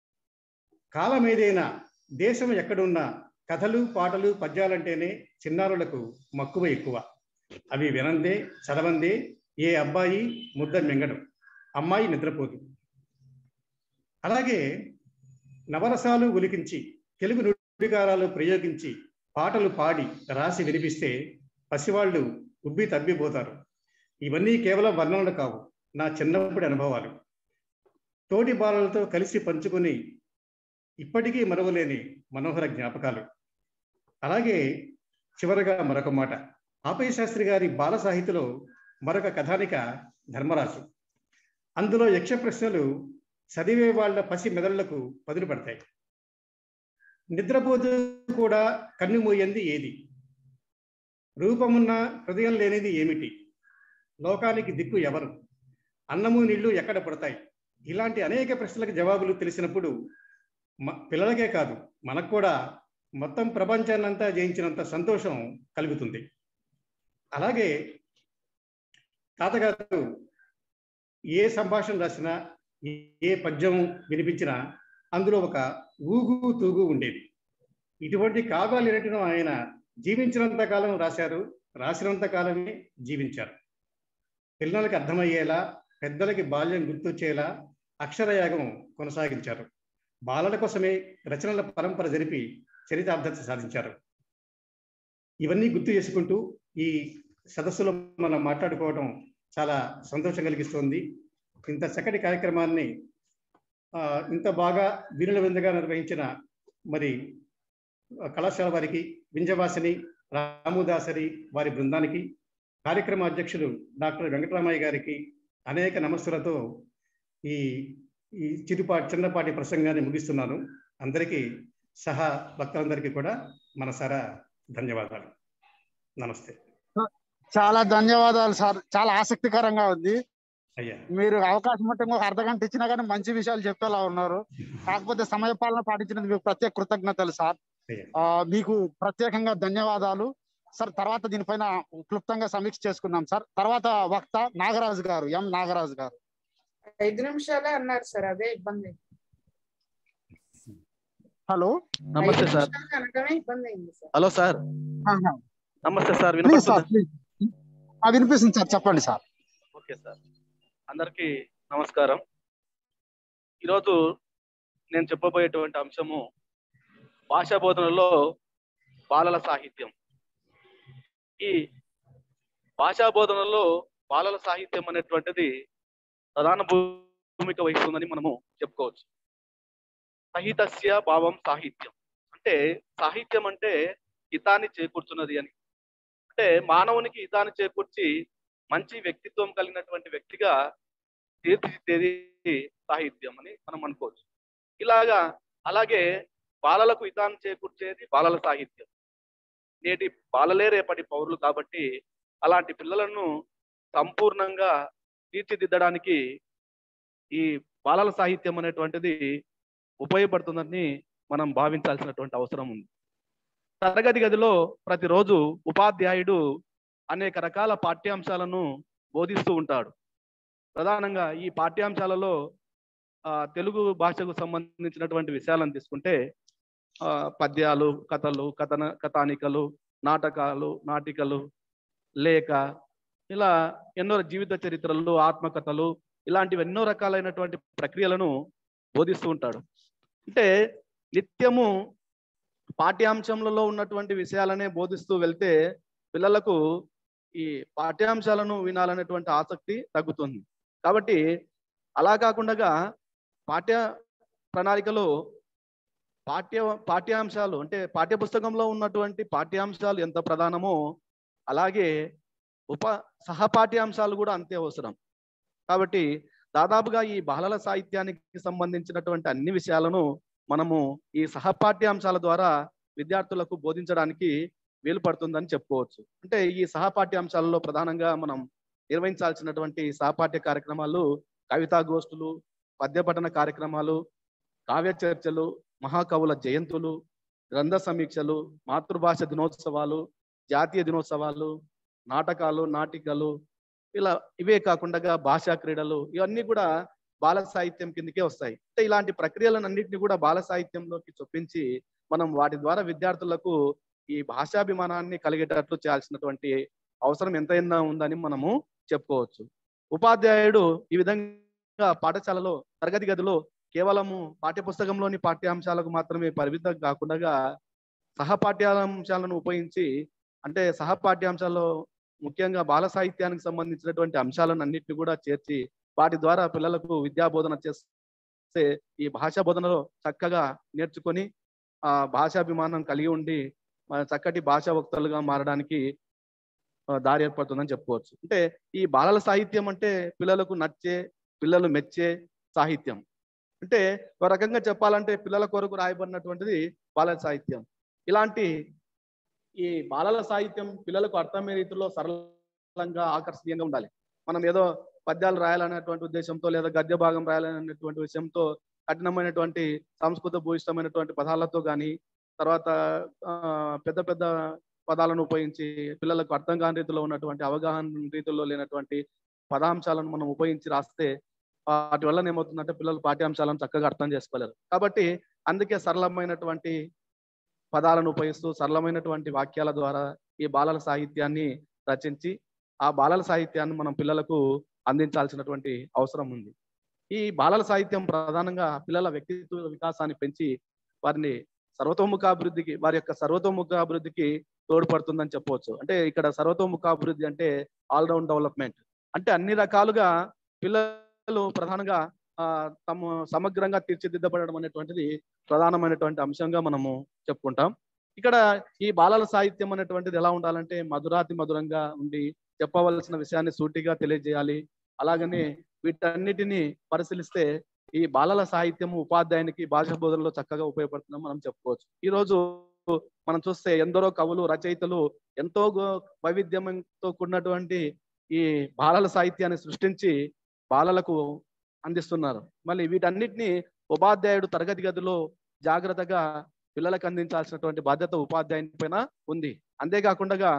కాలం ఏదైనా దేశం ఎక్కడున్నా కథలు పాటలు పద్యాలంటేనే చిన్నారులకు మక్కువ ఎక్కువ అవి వినందే చదవందే ఏ అబ్బాయి ముద్ద మింగడం అమ్మాయి నిద్రపోదు అలాగే నవరసాలు ఒలికించి తెలుగు నుడిగారాలు ప్రయోగించి పాటలు పాడి రాసి వినిపిస్తే పసివాళ్ళు ఉబ్బి తబ్బిపోతారు ఇవన్నీ కేవలం వర్ణనలు కావు నా చిన్నప్పటి అనుభవాలు తోటి బాలలతో కలిసి పంచుకొని ఇప్పటికీ మరవలేని మనోహర జ్ఞాపకాలు అలాగే చివరగా మరొక మాట ఆపయ్య శాస్త్రి గారి బాల సాహిత్యలో మరొక కథానిక ధర్మరాజు అందులో యక్ష ప్రశ్నలు చదివే వాళ్ళ పసి మెదళ్లకు పదులు పడతాయి నిద్రపోతూ కూడా కన్ను మూయంది ఏది రూపమున్న హృదయం లేనిది ఏమిటి లోకానికి దిక్కు ఎవరు అన్నము నీళ్లు ఎక్కడ పడతాయి ఇలాంటి అనేక ప్రశ్నలకు జవాబులు తెలిసినప్పుడు మ- పిల్లలకే కాదు మనకు కూడా మొత్తం ప్రపంచాన్నంతా జయించినంత సంతోషం కలుగుతుంది అలాగే తాతగారు ఏ సంభాషణ రాసినా ఏ పద్యం వినిపించినా అందులో ఒక ఊగు తూగు ఉండేది ఇటువంటి కావ్యాలు ఎరటం ఆయన జీవించినంత కాలం రాశారు రాసినంత కాలమే జీవించారు పిల్లలకి అర్థమయ్యేలా పెద్దలకి బాల్యం గుర్తొచ్చేలా అక్షరయాగం కొనసాగించారు బాలల కోసమే రచనల పరంపర జరిపి చరితార్థత సాధించారు ఇవన్నీ గుర్తు చేసుకుంటూ ఈ సదస్సులో మనం మాట్లాడుకోవడం చాలా సంతోషం కలిగిస్తుంది ఇంత చక్కటి కార్యక్రమాన్ని ఆ, ఇంత బాగా వీరుల విందుగా నిర్వహించిన మరి ఆ, కళాశాల వారికి వింజవాసిని రాముదాసరి వారి బృందానికి కార్యక్రమ అధ్యక్షులు డాక్టర్ వెంకటరామయ్య గారికి అనేక నమస్సులతో ఈ ఈ చిరుపాటి చిన్నపాటి ప్రసంగాన్ని ముగిస్తున్నాను అందరికీ సహా భక్తులందరికీ కూడా మనసారా ధన్యవాదాలు నమస్తే చాలా ధన్యవాదాలు సార్ చాలా ఆసక్తికరంగా ఉంది అయ్యా మీరు అవకాశం ఉంటే ఇంకొక అర్ధ గంట ఇచ్చినా కానీ మంచి విషయాలు చెప్పేలా ఉన్నారు కాకపోతే సమయపాలన పాటించినందుకు మీకు ప్రత్యేక కృతజ్ఞతలు సార్ అయ్యా ఆ, మీకు ప్రత్యేకంగా ధన్యవాదాలు సార్ తర్వాత దీనిపైన క్లుప్తంగా సమీక్ష చేసుకుందాం సార్ తర్వాత వక్త నాగరాజు గారు ఎం నాగరాజు గారు ఐదు నిమిషాలే అన్నారు సార్ అదే ఇబ్బంది హలో నమస్తే ఐదు సార్ నిమిషాలు అనడమే ఇబ్బంది అయింది సార్ హలో సార్ నమస్తే సార్ ప్లీజ్ వినపడుతుందా సార్ ప్లీజ్ వినిపిస్తుంది సార్ చెప్పండి సార్ ఓకే సార్ అందరికీ నమస్కారం ఈరోజు నేను చెప్పబోయేటువంటి అంశము భాషా బోధనలో బాలల సాహిత్యం ఈ భాషా బోధనలో బాలల సాహిత్యం అనేటువంటిది ప్రధాన భూమిక వహిస్తుందని మనము చెప్పుకోవచ్చు సహితస్య భావం సాహిత్యం అంటే సాహిత్యం అంటే హితాన్ని చేకూర్చున్నది అని అంటే మానవునికి హితాన్ని చేకూర్చి మంచి వ్యక్తిత్వం కలిగినటువంటి వ్యక్తిగా తీర్చిదిద్దేది సాహిత్యం అని మనం అనుకోవచ్చు ఇలాగా అలాగే బాలలకు హితాన్ని చేకూర్చేది బాలల సాహిత్యం నేటి బాలలే రేపటి పౌరులు కాబట్టి అలాంటి పిల్లలను సంపూర్ణంగా తీర్చిదిద్దడానికి ఈ బాలల సాహిత్యం అనేటువంటిది ఉపయోగపడుతుందని మనం భావించాల్సినటువంటి అవసరం ఉంది తరగతి గదిలో ప్రతిరోజు ఉపాధ్యాయుడు అనేక రకాల పాఠ్యాంశాలను బోధిస్తూ ఉంటాడు ప్రధానంగా ఈ పాఠ్యాంశాలలో ఆ, తెలుగు భాషకు సంబంధించినటువంటి విషయాలను తీసుకుంటే ఆ, పద్యాలు కథలు కథన కథానికలు నాటకాలు నాటికలు లేఖ ఇలా ఎన్నో జీవిత చరిత్రలు ఆత్మకథలు ఇలాంటివి ఎన్నో రకాలైనటువంటి ప్రక్రియలను బోధిస్తూ ఉంటాడు అంటే నిత్యము పాఠ్యాంశంలో ఉన్నటువంటి విషయాలనే బోధిస్తూ వెళ్తే పిల్లలకు ఈ పాఠ్యాంశాలను వినాలనేటువంటి ఆసక్తి తగ్గుతుంది కాబట్టి అలా కాకుండా పాఠ్య ప్రణాళికలో పాఠ్య పాఠ్యాంశాలు అంటే పాఠ్య పుస్తకంలో ఉన్నటువంటి పాఠ్యాంశాలు ఎంత ప్రధానమో అలాగే ఉప సహపాఠ్యాంశాలు కూడా అంతే అవసరం కాబట్టి దాదాపుగా ఈ బాలల సాహిత్యానికి సంబంధించినటువంటి అన్ని విషయాలను మనము ఈ సహపాఠ్యాంశాల ద్వారా విద్యార్థులకు బోధించడానికి వీలు పడుతుందని చెప్పుకోవచ్చు అంటే ఈ సహపాఠ్యాంశాలలో ప్రధానంగా మనం నిర్వహించాల్సినటువంటి సహపాఠ్య కార్యక్రమాలు కవితా గోష్ఠులు పద్యపఠన కార్యక్రమాలు కావ్య చర్చలు మహాకవుల జయంతులు గ్రంథ సమీక్షలు మాతృభాష దినోత్సవాలు జాతీయ దినోత్సవాలు నాటకాలు నాటికలు ఇలా ఇవే కాకుండా భాషా క్రీడలు ఇవన్నీ కూడా బాల సాహిత్యం కిందకే వస్తాయి అంటే ఇలాంటి ప్రక్రియలను అన్నింటినీ కూడా బాల సాహిత్యంలోకి చొప్పించి మనం వాటి ద్వారా విద్యార్థులకు ఈ భాషాభిమానాన్ని కలిగేటట్లు చేయాల్సినటువంటి అవసరం ఎంతైనా ఉందని మనము చెప్పుకోవచ్చు ఉపాధ్యాయుడు ఈ విధంగా పాఠశాలలో తరగతి గదిలో కేవలము పాఠ్యపుస్తకంలోని పాఠ్యాంశాలకు మాత్రమే పరిమితం కాకుండా సహపాఠ్యాంశాలను ఉపయోగించి అంటే సహపాఠ్యాంశాల్లో ముఖ్యంగా బాల సాహిత్యానికి సంబంధించినటువంటి అంశాలను అన్నింటినీ కూడా చేర్చి వాటి ద్వారా పిల్లలకు విద్యా బోధన చేస్తే ఈ భాషా బోధనలో చక్కగా నేర్చుకొని ఆ భాషాభిమానం కలిగి ఉండి మన చక్కటి భాషా వక్తలుగా మారడానికి ఆ, దారి ఏర్పడుతుందని చెప్పుకోవచ్చు అంటే ఈ బాలల సాహిత్యం అంటే పిల్లలకు నచ్చే పిల్లలు మెచ్చే సాహిత్యం అంటే ఒక రకంగా చెప్పాలంటే పిల్లల కొరకు రాయబడినటువంటిది బాలల సాహిత్యం ఇలాంటి ఈ బాలల సాహిత్యం పిల్లలకు అర్థమయ్యే రీతిలో సరళంగా ఆకర్షణీయంగా ఉండాలి మనం ఏదో పద్యాలు రాయాలనేటువంటి ఉద్దేశంతో లేదా గద్య భాగం రాయాలనేటువంటి విషయంతో కఠినమైనటువంటి సంస్కృత భూయిష్టమైనటువంటి పదాలతో కానీ తర్వాత ఆ, పెద్ద పెద్ద పదాలను ఉపయోగించి పిల్లలకు అర్థం కాని రీతిలో ఉన్నటువంటి అవగాహన రీతిలో లేనటువంటి పదాంశాలను మనం ఉపయోగించి రాస్తే వాటి వల్ల ఏమవుతుందంటే పిల్లలు పాఠ్యాంశాలను చక్కగా అర్థం చేసుకోలేరు కాబట్టి అందుకే సరళమైనటువంటి పదాలను ఉపయోగిస్తూ సరళమైనటువంటి వాక్యాల ద్వారా ఈ బాలల సాహిత్యాన్ని రచించి ఆ బాలల సాహిత్యాన్ని మనం పిల్లలకు అందించాల్సినటువంటి అవసరం ఉంది ఈ బాలల సాహిత్యం ప్రధానంగా పిల్లల వ్యక్తిత్వ వికాసాన్ని పెంచి వారిని సర్వతోముఖాభివృద్ధికి వారి యొక్క సర్వతోముఖాభివృద్ధికి తోడ్పడుతుందని చెప్పవచ్చు అంటే ఇక్కడ సర్వతోముఖాభివృద్ధి అంటే ఆల్రౌండ్ డెవలప్మెంట్ అంటే అన్ని రకాలుగా పిల్లలు ప్రధానంగా ఆ, తమ సమగ్రంగా తీర్చిదిద్దబడడం అనేటువంటిది ప్రధానమైనటువంటి అంశంగా మనము చెప్పుకుంటాం ఇక్కడ ఈ బాలల సాహిత్యం అనేటువంటిది ఎలా ఉండాలంటే మధురాతి మధురంగా ఉండి చెప్పవలసిన విషయాన్ని సూటిగా తెలియజేయాలి అలాగనే వీటన్నిటిని పరిశీలిస్తే ఈ బాలల సాహిత్యం ఉపాధ్యాయునికి భాష బోధనలో చక్కగా ఉపయోగపడుతుందని మనం చెప్పుకోవచ్చు ఈ రోజు మనం చూస్తే ఎందరో కవులు రచయితలు ఎంతో గో- వైవిధ్యంతో కూడినటువంటి ఈ బాలల సాహిత్యాన్ని సృష్టించి బాలలకు అందిస్తున్నారు మళ్ళీ వీటన్నిటిని ఉపాధ్యాయుడు తరగతి గదిలో జాగ్రత్తగా పిల్లలకు అందించాల్సినటువంటి బాధ్యత ఉపాధ్యాయుని పైన ఉంది అంతేకాకుండా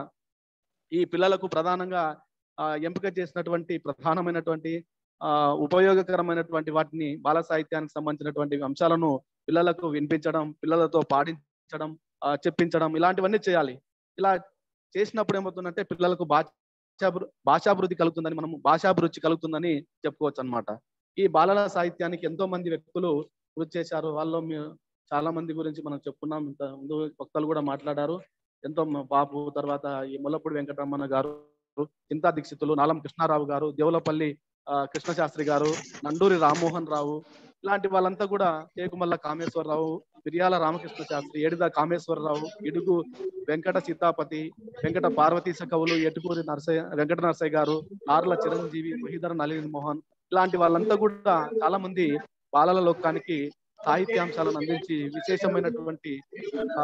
ఈ పిల్లలకు ప్రధానంగా ఆ, ఎంపిక చేసినటువంటి ప్రధానమైనటువంటి ఆ ఉపయోగకరమైనటువంటి వాటిని బాల సాహిత్యానికి సంబంధించినటువంటి అంశాలను పిల్లలకు వినిపించడం పిల్లలతో పాడించడం ఆ, చెప్పించడం ఇలాంటివన్నీ చేయాలి ఇలా చేసినప్పుడు ఏమవుతుందంటే పిల్లలకు భాషాభృ భాషాభివృద్ధి కలుగుతుందని మనం భాషాభిరుచి కలుగుతుందని చెప్పుకోవచ్చు అన్నమాట ఈ బాలల సాహిత్యానికి ఎంతో మంది వ్యక్తులు కృషి చేశారు వాళ్ళు మీ- చాలా మంది గురించి మనం చెప్పుకున్నాం ఇంత ముందు వక్తలు కూడా మాట్లాడారు ఎంతో మ- బాబు తర్వాత ఈ ముల్లపూడి వెంకటరమణ గారు చింతా దీక్షితులు నాలం కృష్ణారావు గారు దేవులపల్లి ఆ, కృష్ణశాస్త్రి గారు నండూరి రామ్మోహన్ రావు ఇలాంటి వాళ్ళంతా కూడా తేకుమల్ల కామేశ్వరరావు మిరియాల రామకృష్ణ శాస్త్రి ఏడిద కామేశ్వరరావు ఇడుగు వెంకట సీతాపతి వెంకట పార్వతీశ కవులు ఎటుకూరి నరసయ్య వెంకట నరసయ్య గారు నార్ల చిరంజీవి మహిధర నళిని మోహన్ ఇలాంటి వాళ్ళంతా కూడా చాలా మంది బాలల లోకానికి సాహిత్యాంశాలను అందించి విశేషమైనటువంటి ఆ,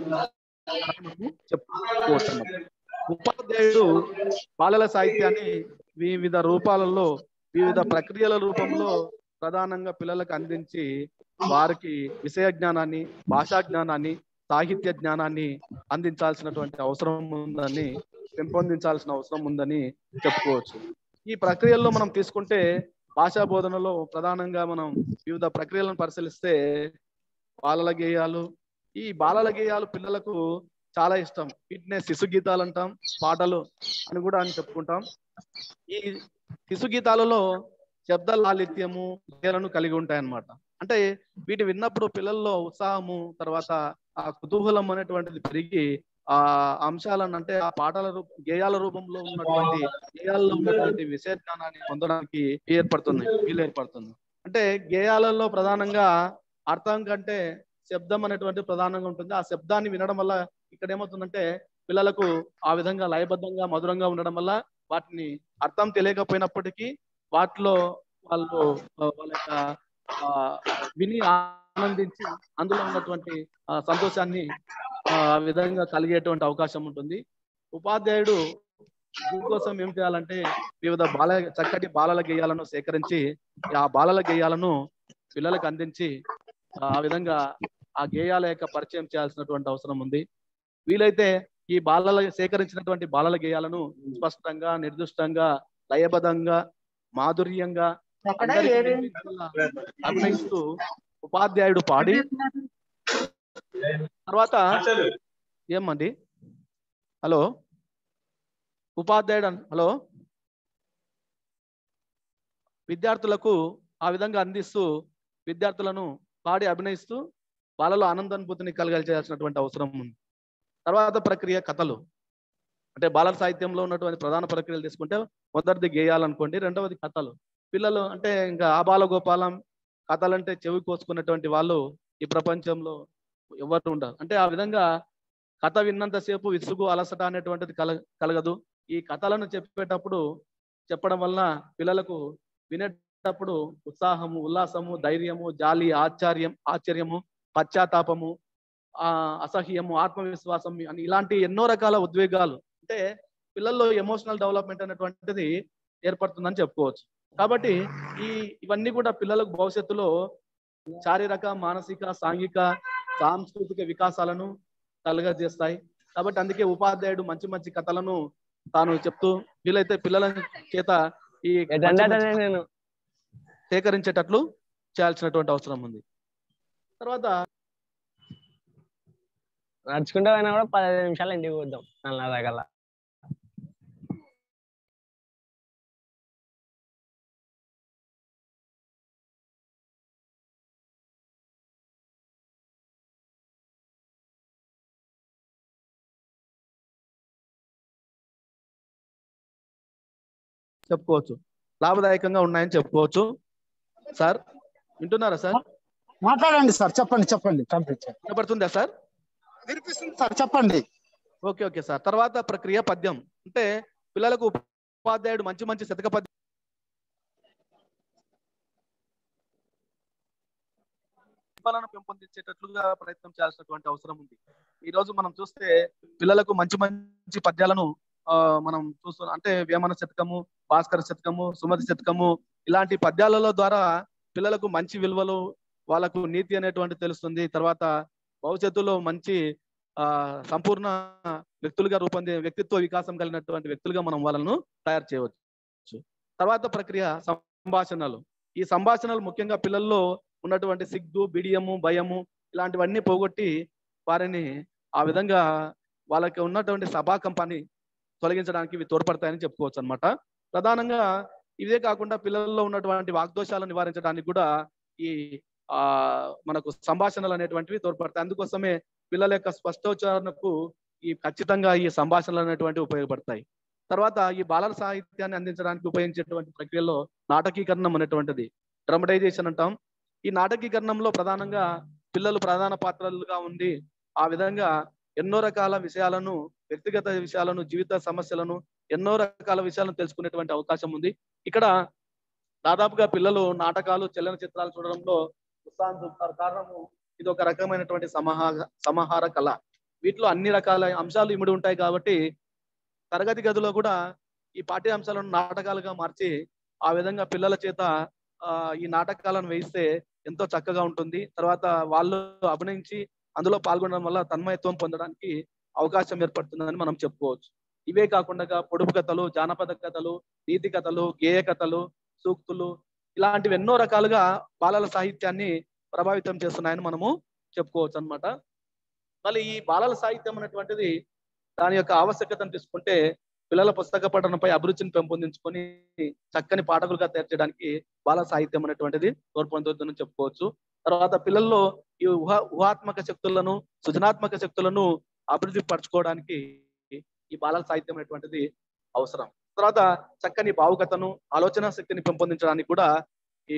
మనము చెప్పుకోవచ్చు ఉపాధ్యాయుడు బాలల సాహిత్యాన్ని వివిధ రూపాలలో వివిధ ప్రక్రియల రూపంలో ప్రధానంగా పిల్లలకు అందించి వారికి విషయ జ్ఞానాన్ని భాషా జ్ఞానాన్ని సాహిత్య జ్ఞానాన్ని అందించాల్సినటువంటి అవసరం ఉందని పెంపొందించాల్సిన అవసరం ఉందని చెప్పుకోవచ్చు ఈ ప్రక్రియల్లో మనం తీసుకుంటే భాషా బోధనలో ప్రధానంగా మనం వివిధ ప్రక్రియలను పరిశీలిస్తే బాలల గేయాలు ఈ బాలల గేయాలు పిల్లలకు చాలా ఇష్టం వీటినే శిశు గీతాలు అంటాం పాటలు అని కూడా అని చెప్పుకుంటాం ఈ శిశు గీతాలలో శబ్ద లాలిత్యము లయలను కలిగి ఉంటాయన్నమాట అంటే వీటి విన్నప్పుడు పిల్లల్లో ఉత్సాహము తర్వాత ఆ కుతూహలం అనేటువంటిది పెరిగి ఆ అంశాలను అంటే ఆ పాటల రూప గేయాల రూపంలో ఉన్నటువంటి గేయాలలో ఉన్నటువంటి విషయ జ్ఞానాన్ని పొందడానికి ఏర్పడుతుంది వీలు ఏర్పడుతుంది అంటే గేయాలలో ప్రధానంగా అర్థం కంటే శబ్దం అనేటువంటి ప్రధానంగా ఉంటుంది ఆ శబ్దాన్ని వినడం వల్ల ఇక్కడ ఏమవుతుందంటే పిల్లలకు ఆ విధంగా లయబద్ధంగా మధురంగా ఉండడం వల్ల వాటిని అర్థం తెలియకపోయినప్పటికీ వాటిలో వాళ్ళు ఆ, వాళ్ళ యొక్క ఆ, విని ఆనందించి అందులో ఉన్నటువంటి ఆ, సంతోషాన్ని ఆ ఆ విధంగా కలిగేటువంటి అవకాశం ఉంటుంది ఉపాధ్యాయుడు దీనికోసం ఏం చేయాలంటే వివిధ బాల చక్కటి బాలల గేయాలను సేకరించి ఆ బాలల గేయాలను పిల్లలకు అందించి ఆ విధంగా ఆ గేయాల యొక్క పరిచయం చేయాల్సినటువంటి అవసరం ఉంది వీలైతే ఈ బాలల సేకరించినటువంటి బాలల గేయాలను స్పష్టంగా నిర్దిష్టంగా లయబద్ధంగా మాధుర్యంగా అందరికీ వినిపించేలా అభినయిస్తూ ఉపాధ్యాయుడు పాడి తర్వాత ఏమండి హలో ఉపాధ్యాయుడు అన్- హలో విద్యార్థులకు ఆ విధంగా అందిస్తూ విద్యార్థులను పాడి అభినయిస్తూ వాళ్ళలో ఆనందానుభూతిని కలగలిచేయాల్సినటువంటి అవసరం ఉంది తర్వాత ప్రక్రియ కథలు అంటే బాలల సాహిత్యంలో ఉన్నటువంటి ప్రధాన ప్రక్రియలు తీసుకుంటే మొదటిది గేయాలు అనుకోండి రెండవది కథలు పిల్లలు అంటే ఇంకా ఆబాల గోపాలం కథలంటే చెవి కోసుకున్నటువంటి వాళ్ళు ఈ ప్రపంచంలో ఎవరు ఉండరు అంటే ఆ విధంగా కథ విన్నంతసేపు విసుగు అలసట అనేటువంటిది కల కలగదు ఈ కథలను చెప్పేటప్పుడు చెప్పడం వలన పిల్లలకు వినేటప్పుడు ఉత్సాహము ఉల్లాసము ధైర్యము జాలి ఆశ్చర్యం ఆశ్చర్యము పశ్చాత్తాపము ఆ అసహ్యము ఆత్మవిశ్వాసం అని ఇలాంటి ఎన్నో రకాల ఉద్వేగాలు అంటే పిల్లల్లో ఎమోషనల్ డెవలప్మెంట్ అనేటువంటిది ఏర్పడుతుందని చెప్పుకోవచ్చు కాబట్టి ఈ ఇవన్నీ కూడా పిల్లలకు భవిష్యత్తులో శారీరక మానసిక సాంఘిక సాంస్కృతిక వికాసాలను కలుగజేస్తాయి కాబట్టి అందుకే ఉపాధ్యాయుడు మంచి మంచి కథలను తాను చెప్తూ వీలైతే పిల్లల చేత ఈ మంచి మంచి నేను సేకరించేటట్లు చేయాల్సినటువంటి అవసరం ఉంది తర్వాత నడుచుకుంటూ పోయినా కూడా పదహైదు నిమిషాలు ఇంటికి పోద్దాం నల్లర కల్లా చెప్పుకోవచ్చు లాభదాయకంగా ఉన్నాయని చెప్పుకోవచ్చు సార్ వింటున్నారా సార్ మాట్లాడండి సార్ చెప్పండి చెప్పండి కంప్లీట్ చేయండి వినపడుతుందా సార్ వినిపిస్తుంది సార్ చెప్పండి ఓకే ఓకే సార్ తర్వాత ప్రక్రియ పద్యం అంటే పిల్లలకు ఉపాధ్యాయుడు మంచి మంచి శతక పద్యం ప్రతిభలను పెంపొందించేటట్లుగా ప్రయత్నం చేయాల్సినటువంటి అవసరం ఉంది ఈ రోజు మనం చూస్తే పిల్లలకు మంచి మంచి పద్యాలను ఆ మనం చూస్తున్నాం అంటే వేమన శతకము భాస్కర శతకము సుమతి శతకము ఇలాంటి పద్యాలలో ద్వారా పిల్లలకు మంచి విలువలు వాళ్ళకు నీతి అనేటువంటి తెలుస్తుంది తర్వాత భవిష్యత్తులో మంచి ఆ సంపూర్ణ వ్యక్తులుగా రూపొందే వ్యక్తిత్వ వికాసం కలిగినటువంటి వ్యక్తులుగా మనం వాళ్ళను తయారు చేయవచ్చు తర్వాత ప్రక్రియ సంభాషణలు ఈ సంభాషణలు ముఖ్యంగా పిల్లల్లో ఉన్నటువంటి సిగ్గు బిడియము భయము ఇలాంటివన్నీ పోగొట్టి వారిని ఆ విధంగా వాళ్ళకి ఉన్నటువంటి సభాకంపాన్ని తొలగించడానికి ఇవి తోడ్పడతాయని చెప్పుకోవచ్చు అన్నమాట ప్రధానంగా ఇదే కాకుండా పిల్లల్లో ఉన్నటువంటి వాగ్దోషాలను నివారించడానికి కూడా ఈ ఆ మనకు సంభాషణలు అనేటువంటివి తోడ్పడతాయి అందుకోసమే పిల్లల యొక్క స్పష్టోచ్చారణకు ఈ ఖచ్చితంగా ఈ సంభాషణలు అనేటువంటివి ఉపయోగపడతాయి తర్వాత ఈ బాలల సాహిత్యాన్ని అందించడానికి ఉపయోగించేటువంటి ప్రక్రియలో నాటకీకరణం అనేటువంటిది డ్రమటైజేషన్ అంటాం ఈ నాటకీకరణంలో ప్రధానంగా పిల్లలు ప్రధాన పాత్రలుగా ఉండి ఆ విధంగా ఎన్నో రకాల విషయాలను వ్యక్తిగత విషయాలను జీవిత సమస్యలను ఎన్నో రకాల విషయాలను తెలుసుకునేటువంటి అవకాశం ఉంది ఇక్కడ దాదాపుగా పిల్లలు నాటకాలు చలన చిత్రాలు చూడడంలో ఉత్సాహం చూపుతారు కారణము ఇది ఒక రకమైనటువంటి సమాహార సమాహార కళ వీటిలో అన్ని రకాల అంశాలు ఇమిడి ఉంటాయి కాబట్టి తరగతి గదిలో కూడా ఈ పాఠ్యాంశాలను నాటకాలుగా మార్చి ఆ విధంగా పిల్లల చేత ఆ ఈ నాటకాలను వేయిస్తే ఎంతో చక్కగా ఉంటుంది తర్వాత వాళ్ళు అభినయించి అందులో పాల్గొనడం వల్ల తన్మయత్వం పొందడానికి అవకాశం ఏర్పడుతుందని మనం చెప్పుకోవచ్చు ఇవే కాకుండా పొడుపు కథలు జానపద కథలు నీతి కథలు గేయ కథలు సూక్తులు ఇలాంటివి ఎన్నో రకాలుగా బాలల సాహిత్యాన్ని ప్రభావితం చేస్తున్నాయని మనము చెప్పుకోవచ్చు అన్నమాట మళ్ళీ ఈ బాలల సాహిత్యం అనేటువంటిది దాని యొక్క ఆవశ్యకతను తీసుకుంటే పిల్లల పుస్తక పఠనంపై అభిరుచిని పెంపొందించుకొని చక్కని పాఠకులుగా తయారు చేయడానికి బాల సాహిత్యం అనేటువంటిది తోడ్పడుతుందని చెప్పుకోవచ్చు తర్వాత పిల్లల్లో ఈ ఊహా ఊహాత్మక శక్తులను సృజనాత్మక శక్తులను అభివృద్ధి పరచుకోవడానికి ఈ బాలల సాహిత్యం అనేటువంటిది అవసరం తర్వాత చక్కని భావుకతను ఆలోచన శక్తిని పెంపొందించడానికి కూడా ఈ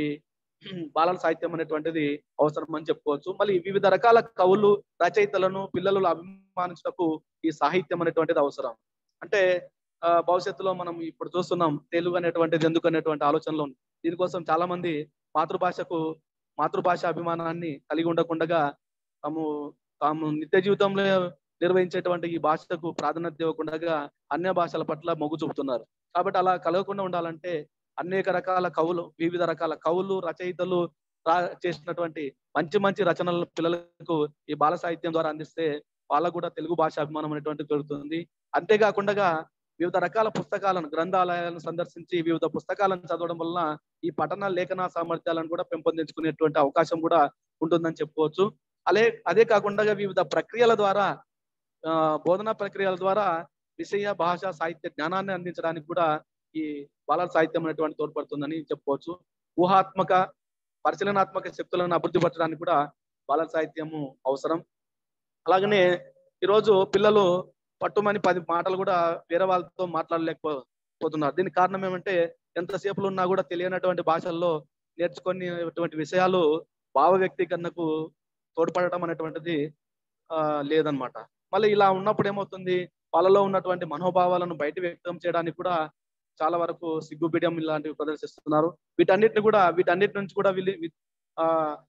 బాలల సాహిత్యం అనేటువంటిది అవసరం అని చెప్పుకోవచ్చు మళ్ళీ వివిధ రకాల కవులు రచయితలను పిల్లలు అభిమానించటకు ఈ సాహిత్యం అనేటువంటిది అవసరం అంటే ఆ, భవిష్యత్తులో మనం ఇప్పుడు చూస్తున్నాం తెలుగు అనేటువంటిది ఎందుకు అనేటువంటి ఆలోచనలో ఉంది దీనికోసం చాలా మంది మాతృభాషకు మాతృభాష అభిమానాన్ని కలిగి ఉండకుండా తాము తాము నిత్య జీవితంలో నిర్వహించేటువంటి ఈ భాషకు ప్రాధాన్యత ఇవ్వకుండా అన్య భాషల పట్ల మొగ్గు చూపుతున్నారు కాబట్టి అలా కలగకుండా ఉండాలంటే అనేక రకాల కవులు వివిధ రకాల కవులు రచయితలు రా- చేసినటువంటి మంచి మంచి రచనలు పిల్లలకు ఈ బాల సాహిత్యం ద్వారా అందిస్తే వాళ్ళకు కూడా తెలుగు భాష అభిమానం అనేటువంటి పెరుగుతుంది అంతేకాకుండా వివిధ రకాల పుస్తకాలను గ్రంథాలయాలను సందర్శించి వివిధ పుస్తకాలను చదవడం వలన ఈ పఠన లేఖన సామర్థ్యాలను కూడా పెంపొందించుకునేటువంటి అవకాశం కూడా ఉంటుందని చెప్పుకోవచ్చు అలే అదే కాకుండా వివిధ ప్రక్రియల ద్వారా ఆ, బోధనా ప్రక్రియల ద్వారా విషయ భాష సాహిత్య జ్ఞానాన్ని అందించడానికి కూడా ఈ బాలల సాహిత్యం అనేటువంటి తోడ్పడుతుందని చెప్పుకోవచ్చు ఊహాత్మక పరిశీలనాత్మక శక్తులను అభివృద్ధి పరచడానికి కూడా బాలల సాహిత్యము అవసరం అలాగనే ఈరోజు పిల్లలు పట్టుమని పది మాటలు కూడా వేరే వాళ్ళతో మాట్లాడలేకపోతున్నారు దీనికి కారణం ఏమంటే ఎంతసేపులు ఉన్నా కూడా తెలియనటువంటి భాషల్లో నేర్చుకునేటువంటి విషయాలు భావ వ్యక్తీకరణకు తోడ్పడటం అనేటువంటిది ఆ లేదనమాట మళ్ళీ ఇలా ఉన్నప్పుడు ఏమవుతుంది వాళ్ళలో ఉన్నటువంటి మనోభావాలను బయట వ్యక్తం చేయడానికి కూడా చాలా వరకు సిగ్గుబిడియం ఇలాంటివి ప్రదర్శిస్తున్నారు వీటన్నిటిని కూడా వీటన్నిటి నుంచి కూడా వీళ్ళు వి- ఆ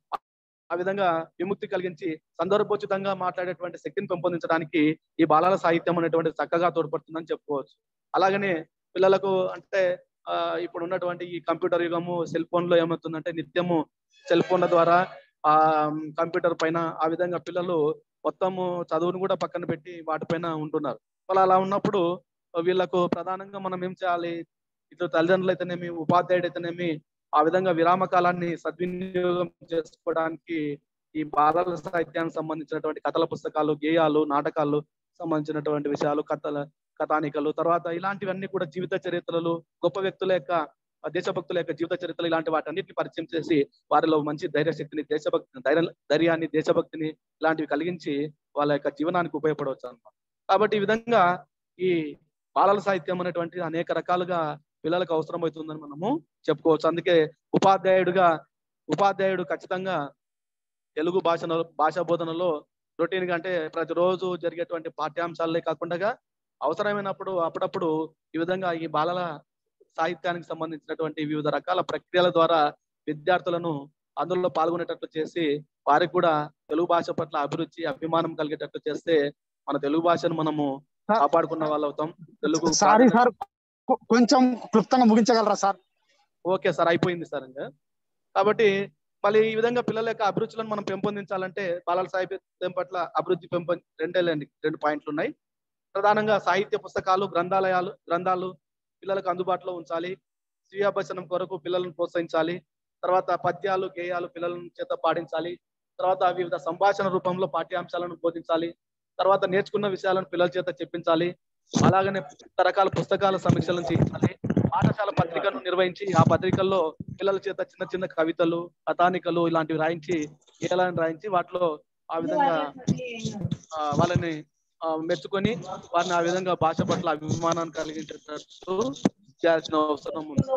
ఆ విధంగా విముక్తి కలిగించి సందర్భోచితంగా మాట్లాడేటువంటి శక్తిని పెంపొందించడానికి ఈ బాలల సాహిత్యం అనేటువంటి చక్కగా తోడ్పడుతుందని చెప్పుకోవచ్చు అలాగనే పిల్లలకు అంటే ఆ ఇప్పుడు ఉన్నటువంటి ఈ కంప్యూటర్ యుగము సెల్ ఫోన్ లో ఏమవుతుందంటే నిత్యము సెల్ ఫోన్ల ద్వారా ఆ కంప్యూటర్ పైన ఆ విధంగా పిల్లలు మొత్తము చదువును కూడా పక్కన పెట్టి వాటిపైన ఉంటున్నారు వాళ్ళు అలా ఉన్నప్పుడు వీళ్ళకు ప్రధానంగా మనం ఏం చేయాలి ఇటు తల్లిదండ్రులు అయితేనేమి ఉపాధ్యాయుడు అయితేనేమి ఆ విధంగా విరామ కాలాన్ని సద్వినియోగం చేసుకోవడానికి ఈ బాలల సాహిత్యానికి సంబంధించినటువంటి కథల పుస్తకాలు గేయాలు నాటకాలు సంబంధించినటువంటి విషయాలు కథల కథానికలు తర్వాత ఇలాంటివన్నీ కూడా జీవిత చరిత్రలు గొప్ప వ్యక్తుల యొక్క ఆ దేశభక్తుల యొక్క జీవిత చరిత్రలు ఇలాంటి వాటన్నిటిని పరిచయం చేసి వారిలో మంచి ధైర్య శక్తిని దేశభక్తి ధైర్య ధైర్యాన్ని దేశభక్తిని ఇలాంటివి కలిగించి వాళ్ళ యొక్క జీవనానికి ఉపయోగపడవచ్చు అన్నమాట కాబట్టి ఈ విధంగా ఈ బాలల సాహిత్యం అనేటువంటి అనేక రకాలుగా పిల్లలకు అవసరం అవుతుందని మనము చెప్పుకోవచ్చు అందుకే ఉపాధ్యాయుడిగా ఉపాధ్యాయుడు ఖచ్చితంగా తెలుగు భాషలో భాషా బోధనలో రొటీన్ గా అంటే ప్రతిరోజు జరిగేటువంటి పాఠ్యాంశాలే కాకుండా అవసరమైనప్పుడు అప్పుడప్పుడు ఈ విధంగా ఈ బాలల సాహిత్యానికి సంబంధించినటువంటి వివిధ రకాల ప్రక్రియల ద్వారా విద్యార్థులను అందులో పాల్గొనేటట్లు చేసి వారికి కూడా తెలుగు భాష పట్ల అభిరుచి అభిమానం కలిగేటట్లు చేస్తే మన తెలుగు భాషను మనము సార్. కాపాడుకున్న వాళ్ళు అవుతాం తెలుగు సారీ సార్ కొ- కొంచెం క్లుప్తంగా ముగించగలరా సార్ ఓకే సార్ అయిపోయింది సార్ ఇంకా కాబట్టి మళ్ళీ ఈ విధంగా పిల్లల యొక్క అభిరుచులను మనం పెంపొందించాలంటే బాలల సాహిత్యం పట్ల అభివృద్ధి పెంపొంది రెండేలేండి రెండు పాయింట్లు ఉన్నాయి ప్రధానంగా సాహిత్య పుస్తకాలు గ్రంథాలయాలు గ్రంథాలు పిల్లలకు అందుబాటులో ఉంచాలి స్వీయాభ్యసనం కొరకు పిల్లలను ప్రోత్సహించాలి తర్వాత పద్యాలు గేయాలు పిల్లల చేత పాడించాలి తర్వాత వివిధ సంభాషణ రూపంలో పాఠ్యాంశాలను బోధించాలి తర్వాత నేర్చుకున్న విషయాలను పిల్లల చేత చెప్పించాలి అలాగనే రకరకాల పుస్తకాల సమీక్షలను చేయించాలి పాఠశాల పత్రికను నిర్వహించి ఆ పత్రికల్లో పిల్లల చేత చిన్న చిన్న కవితలు కథానికలు ఇలాంటివి రాయించి గేయాలను రాయించి వాటిలో ఆ విధంగా ఆ, వాళ్ళని ఆ, మెచ్చుకొని వారిని ఆ విధంగా భాష పట్ల అభిమానాన్ని కలిగించేటట్టు చేయాల్సిన అవసరం ఉంది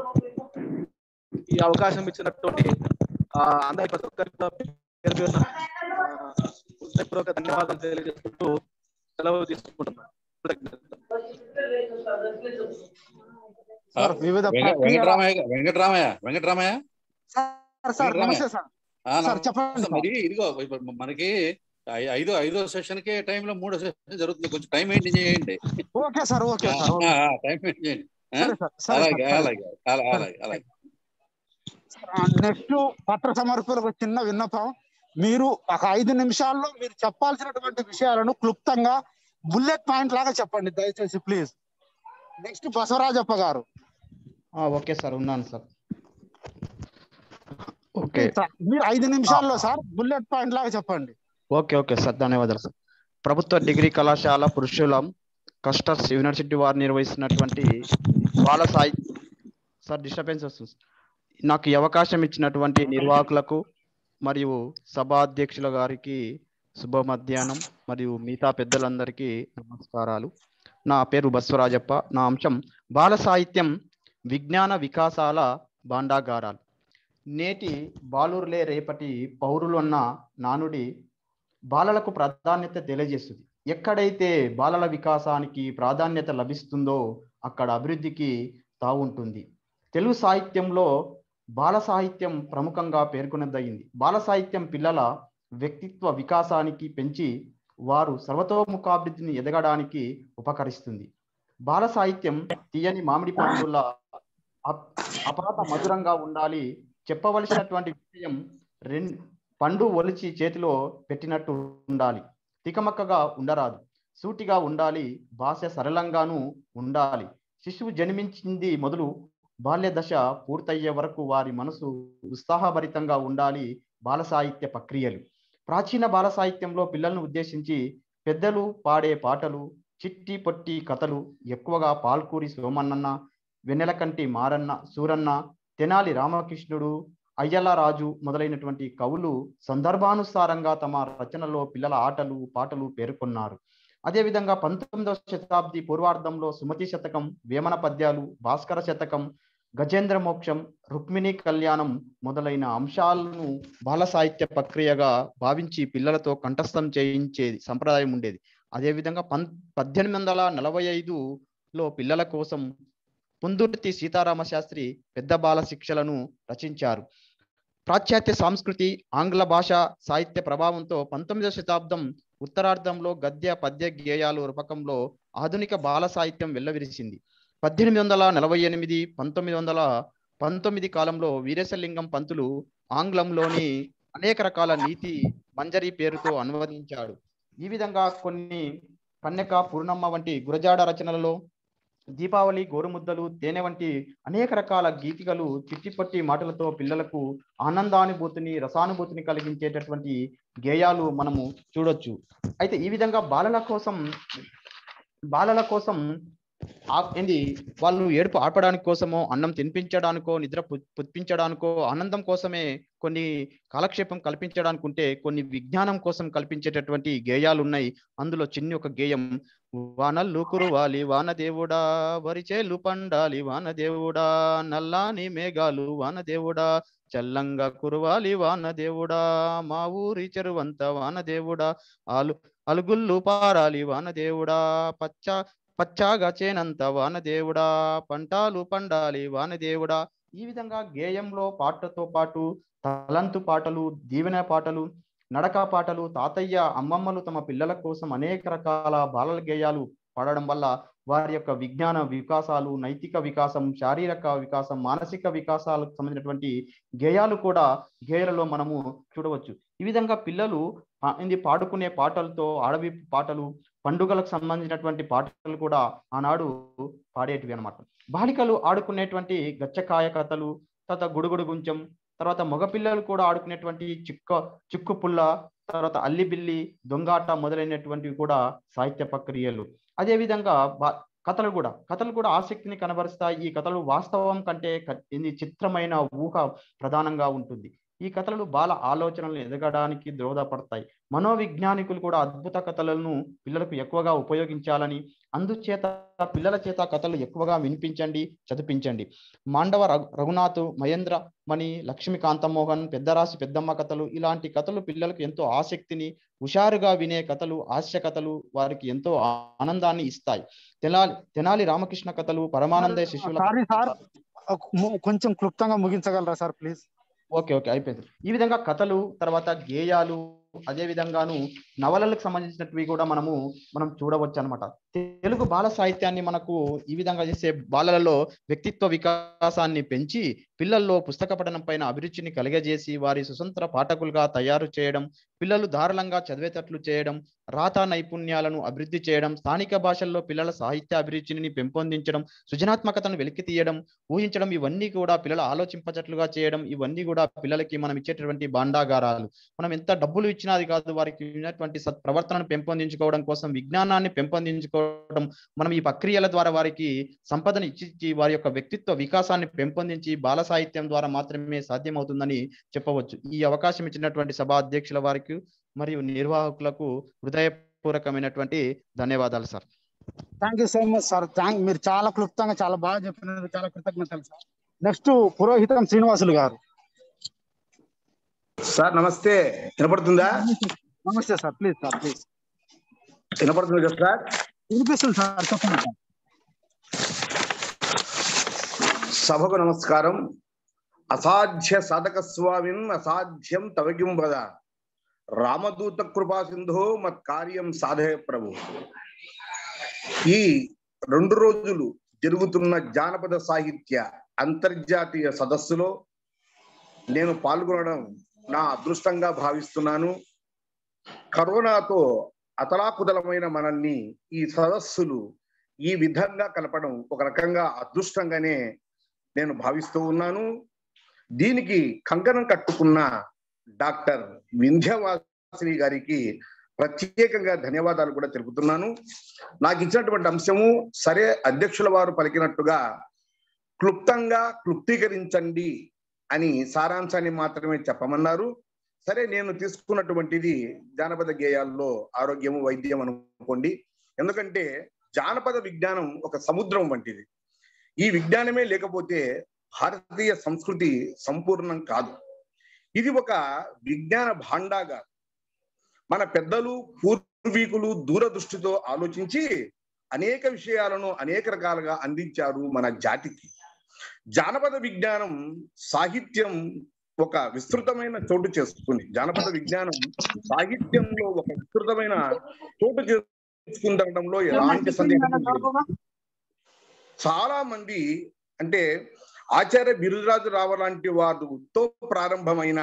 ఈ అవకాశం ఇచ్చినటువంటి ఆ, అందరి ప్రతి ఒక్కరికి కూడా పేరు పేరున, ఆ, హృదయపూర్వక ధన్యవాదాలు తెలియజేసుకుంటూ సెలవు తీసుకుంటున్నాను కృతజ్ఞతలు. సార్ వివిధ వెంకట- ప్రక్రియల- వెంకటరామయ్య గా- వెంకటరామయ్య వెంకటరామయ్య సార్ సార్ నమస్తే సార్ ఆ, సార్ నమస్తే. చెప్పండి సార్. మరి ఇదిగో ఇప్పుడు మనకి ఐ- ఐదో ఐదో సెషన్ కి టైంలో మూడో సెషన్ జరుగుతుంది కొంచెం టైం మెయింటైన్ చేయండి okay sir okay sir okay. Time maintain చేయండి ఆ? సరే సార్ సరే అలాగే సార్, సరే. అలాగే అలా- అలాగే అలాగే నెక్స్ట్ పత్ర సమర్పణకు చిన్న విన్నపం మీరు ఒక ఐదు నిమిషాల్లో మీరు చెప్పాల్సినటువంటి విషయాలను క్లుప్తంగా బుల్లెట్ పాయింట్ లాగా చెప్పండి దయచేసి ప్లీజ్ నెక్స్ట్ బసవరాజప్ప గారు ఆ, ఓకే సార్ ఉన్నాను సార్ ఓకే సార్, మీరు ఐదు నిమిషాల్లో సార్ బుల్లెట్ పాయింట్ లాగా చెప్పండి ఓకే ఓకే సార్ ధన్యవాదాలు సార్ ప్రభుత్వ డిగ్రీ కళాశాల పురుషులం కస్టర్స్ యూనివర్సిటీ వారు నిర్వహిస్తున్నటువంటి బాల సాయి సార్ డిస్టర్బెన్స్ వస్తుంది నాకు ఈ అవకాశం ఇచ్చినటువంటి నిర్వాహకులకు మరియు సభాధ్యక్షుల గారికి శుభ మధ్యాహ్నం మరియు మిగతా పెద్దలందరికీ నమస్కారాలు నా పేరు బస్వరాజప్ప నా అంశం బాల సాహిత్యం విజ్ఞాన వికాసాల భాండాగారాలు నేటి బాలురులే రేపటి పౌరులున్న నానుడి బాలలకు ప్రాధాన్యత తెలియజేస్తుంది ఎక్కడైతే బాలల వికాసానికి ప్రాధాన్యత లభిస్తుందో అక్కడ అభివృద్ధికి తావుంటుంది తెలుగు సాహిత్యంలో బాల సాహిత్యం ప్రముఖంగా పేర్కొనదగింది బాల సాహిత్యం పిల్లల వ్యక్తిత్వ వికాసానికి పెంచి వారు సర్వతోముఖాభివృద్ధిని ఎదగడానికి ఉపకరిస్తుంది బాల సాహిత్యం తీయని మామిడి పండుల అపాత మధురంగా ఉండాలి చెప్పవలసినటువంటి విషయం రెండు పండు ఒలిచి చేతిలో పెట్టినట్టు ఉండాలి తికమక్కగా ఉండరాదు సూటిగా ఉండాలి భాష సరళంగాను ఉండాలి శిశువు జన్మించింది మొదలు బాల్య దశ పూర్తయ్యే వరకు వారి మనసు ఉత్సాహభరితంగా ఉండాలి బాల సాహిత్య ప్రక్రియలు ప్రాచీన బాల సాహిత్యంలో పిల్లలను ఉద్దేశించి పెద్దలు పాడే పాటలు చిట్టి పొట్టి కథలు ఎక్కువగా పాల్కూరి సోమన్నన్న వెన్నెలకంటి మారన్న సూరన్న తెనాలి రామకృష్ణుడు అయ్యలరాజు మొదలైనటువంటి కవులు సందర్భానుసారంగా తమ రచనలో పిల్లల ఆటలు పాటలు పేర్కొన్నారు అదేవిధంగా పంతొమ్మిదవ శతాబ్ది పూర్వార్ధంలో సుమతి శతకం వేమన పద్యాలు భాస్కర శతకం గజేంద్ర మోక్షం రుక్మిణి కళ్యాణం మొదలైన అంశాలను బాల సాహిత్య ప్రక్రియగా భావించి పిల్లలతో కంఠస్థం చేయించేది సంప్రదాయం ఉండేది అదేవిధంగా పం పద్దెనిమిది వందల నలభై ఐదులో పిల్లల కోసం పుందుర్తి సీతారామ శాస్త్రి పెద్ద బాల శిక్షలను రచించారు పాశ్చాత్య సంస్కృతి ఆంగ్ల భాష సాహిత్య ప్రభావంతో పంతొమ్మిదవ శతాబ్దం ఉత్తరార్ధంలో గద్య పద్య గేయాలు రూపకంలో ఆధునిక బాల సాహిత్యం వెల్లవిరిసింది పద్దెనిమిది వందల నలభై ఎనిమిది పంతొమ్మిది వందల పంతొమ్మిది కాలంలో వీరేశలింగం పంతులు ఆంగ్లంలోని అనేక రకాల నీతి మంజరి పేరుతో అనువదించాడు ఈ విధంగా కొన్ని కన్యక పూర్ణమ్మ వంటి గురజాడ రచనలలో దీపావళి గోరుముద్దలు తేనె వంటి అనేక రకాల గీతికలు చిట్టిపట్టి మాటలతో పిల్లలకు ఆనందానుభూతిని రసానుభూతిని కలిగించేటటువంటి గేయాలు మనము చూడొచ్చు అయితే ఈ విధంగా బాలల కోసం బాలల కోసం ఆ- ఏంది వాళ్ళు ఏడుపు ఆపడానికి కోసమో అన్నం తినిపించడానికో నిద్ర పు- పుట్టించడానికో ఆనందం కోసమే కొన్ని కాలక్షేపం కల్పించడానికి ఉంటే కొన్ని విజ్ఞానం కోసం కల్పించేటటువంటి గేయాలు ఉన్నాయి అందులో చిన్ని ఒక గేయం వానల్లు కురువాలి వానదేవుడా వరిచేలు పండాలి వానదేవుడా నల్లాని మేఘాలు వానదేవుడా చల్లంగా కురవాలి వానదేవుడా మా ఊరి చెరువంత వానదేవుడా ఆలు అలుగుళ్ళు పారాలి వానదేవుడా పచ్చ పచ్చాగా చేనంత వానదేవుడా పంటాలు పండాలి వానదేవుడా ఈ విధంగా గేయంలో పాటతో పాటు తలంతు పాటలు దీవెన పాటలు నడక పాటలు తాతయ్య అమ్మమ్మలు తమ పిల్లల కోసం అనేక రకాల బాలల గేయాలు పాడడం వల్ల వారి యొక్క విజ్ఞాన వికాసాలు నైతిక వికాసం శారీరక వికాసం మానసిక వికాసాలకు సంబంధించినటువంటి గేయాలు కూడా గేయాలలో మనము చూడవచ్చు ఈ విధంగా పిల్లలు ఆ, ఇది పాడుకునే పాటలతో అడవి పాటలు పండుగలకు సంబంధించినటువంటి పాటలు కూడా ఆనాడు పాడేటివి అన్నమాట బాలికలు ఆడుకునేటువంటి గచ్చకాయ కథలు తర్వాత గుడుగుడు గుంచం తర్వాత మగపిల్లలు కూడా ఆడుకునేటువంటి చిక్క చిక్కు పుల్ల తర్వాత అల్లిబిల్లి దొంగాట మొదలైనటువంటివి కూడా సాహిత్య ప్రక్రియలు అదే విధంగా బా కథలు కూడా కథలు కూడా ఆసక్తిని కనబరుస్తాయి ఈ కథలు వాస్తవం కంటే క- ఇది చిత్రమైన ఊహ ప్రధానంగా ఉంటుంది ఈ కథలు బాల ఆలోచనలు ఎదగడానికి దోహదపడతాయి మనోవిజ్ఞానికులు కూడా అద్భుత కథలను పిల్లలకు ఎక్కువగా ఉపయోగించాలని అందుచేత పిల్లల చేత కథలు ఎక్కువగా వినిపించండి చదివించండి మాండవ రఘు- రఘునాథ్ మహేంద్ర మణి లక్ష్మీకాంతమోహన్ పెద్దరాశి పెద్దమ్మ కథలు ఇలాంటి కథలు పిల్లలకు ఎంతో ఆసక్తిని హుషారుగా వినే కథలు హాస్య కథలు వారికి ఎంతో ఆనందాన్ని ఇస్తాయి తెనాలి తెనాలి రామకృష్ణ కథలు పరమానంద శిశువుల సారీ సార్ కొంచెం క్లుప్తంగా ముగించగలరా సార్ ప్లీజ్ ఓకే ఓకే అయిపోయింది ఈ విధంగా కథలు తర్వాత గేయాలు అదే విధంగాను నవలలకు సంబంధించినవి కూడా మనము మనం చూడవచ్చు అనమాట తెలుగు బాల సాహిత్యాన్ని మనకు ఈ విధంగా చేసే బాలలలో వ్యక్తిత్వ వికాసాన్ని పెంచి పిల్లల్లో పుస్తక పఠనం పైన అభిరుచిని కలిగజేసి వారి స్వతంత్ర పాఠకులుగా తయారు చేయడం పిల్లలు ధారాళంగా చదివేటట్లు చేయడం రాత నైపుణ్యాలను అభివృద్ధి చేయడం స్థానిక భాషల్లో పిల్లల సాహిత్య అభిరుచిని పెంపొందించడం సృజనాత్మకతను వెలికి తీయడం ఊహించడం ఇవన్నీ కూడా పిల్లలు ఆలోచింపచట్లుగా చేయడం ఇవన్నీ కూడా పిల్లలకి మనం ఇచ్చేటటువంటి భాండాగారాలు మనం ఎంత డబ్బులు ఇచ్చినా అది కాదు వారికి ఉన్నటువంటి సత్ ప్రవర్తనను పెంపొందించుకోవడం కోసం విజ్ఞానాన్ని పెంపొందించుకోవడం మనం ఈ ప్రక్రియల ద్వారా వారికి సంపదను ఇచ్చి వారి యొక్క వ్యక్తిత్వ వికాసాన్ని పెంపొందించి బాల సాహిత్యం ద్వారా మాత్రమే సాధ్యమవుతుందని చెప్పవచ్చు ఈ అవకాశం ఇచ్చినటువంటి సభా అధ్యక్షుల వారికి మరియు నిర్వాహకులకు హృదయపూర్వకమైనటువంటి ధన్యవాదాలు sir thank you so much sir thank మీరు చాలా క్లుప్తంగా చాలా బాగా చెప్పినందుకు చాలా కృతజ్ఞతలు సార్ నెక్స్ట్ పురోహితం శ్రీనివాసులు గారు సార్ నమస్తే వినపడుతుందా నమస్తే సార్ ప్లీజ్ సార్ ప్లీజ్ వినపడుతుంది కదా సార్ వినిపిస్తుంది సార్ చెప్పండి సార్ సభకు నమస్కారం అసాధ్య సాధక స్వామిన్ అసాధ్యం తవగిం వద రామదూత కృపా సింధో మత్ కార్యం సాధయ ప్రభు ఈ రెండు రోజులు జరుగుతున్న జానపద సాహిత్య అంతర్జాతీయ సదస్సులో నేను పాల్గొనడం నా అదృష్టంగా భావిస్తున్నాను కరోనాతో అతలాకుతలమైన మనల్ని ఈ సదస్సులు ఈ విధంగా కలపడం ఒక రకంగా అదృష్టంగానే నేను భావిస్తూ ఉన్నాను దీనికి కంకణం కట్టుకున్న డాక్టర్ వింధ్యవాసిని గారికి ప్రత్యేకంగా ధన్యవాదాలు కూడా తెలుపుతున్నాను నాకు ఇచ్చినటువంటి అంశము సరే అధ్యక్షుల వారు పలికినట్టుగా క్లుప్తంగా క్లుప్తీకరించండి అని సారాంశాన్ని మాత్రమే చెప్పమన్నారు సరే నేను తీసుకున్నటువంటిది జానపద గేయాల్లో ఆరోగ్యము వైద్యం అనుకోండి ఎందుకంటే జానపద విజ్ఞానం ఒక సముద్రం వంటిది ఈ విజ్ఞానమే లేకపోతే భారతీయ సంస్కృతి సంపూర్ణం కాదు ఇది ఒక విజ్ఞాన భాండాగా మన పెద్దలు పూర్వీకులు దూరదృష్టితో ఆలోచించి అనేక విషయాలను అనేక రకాలుగా అందించారు మన జాతికి జానపద విజ్ఞానం సాహిత్యం ఒక విస్తృతమైన చోటు చేసుకుంది జానపద విజ్ఞానం సాహిత్యంలో ఒక విస్తృతమైన చోటు చేసుకుందనడంలో ఎలాంటి సందేహం లేదు చాలా మంది అంటే ఆచార్య బిరుదరాజు రావు లాంటి వారితో ప్రారంభమైన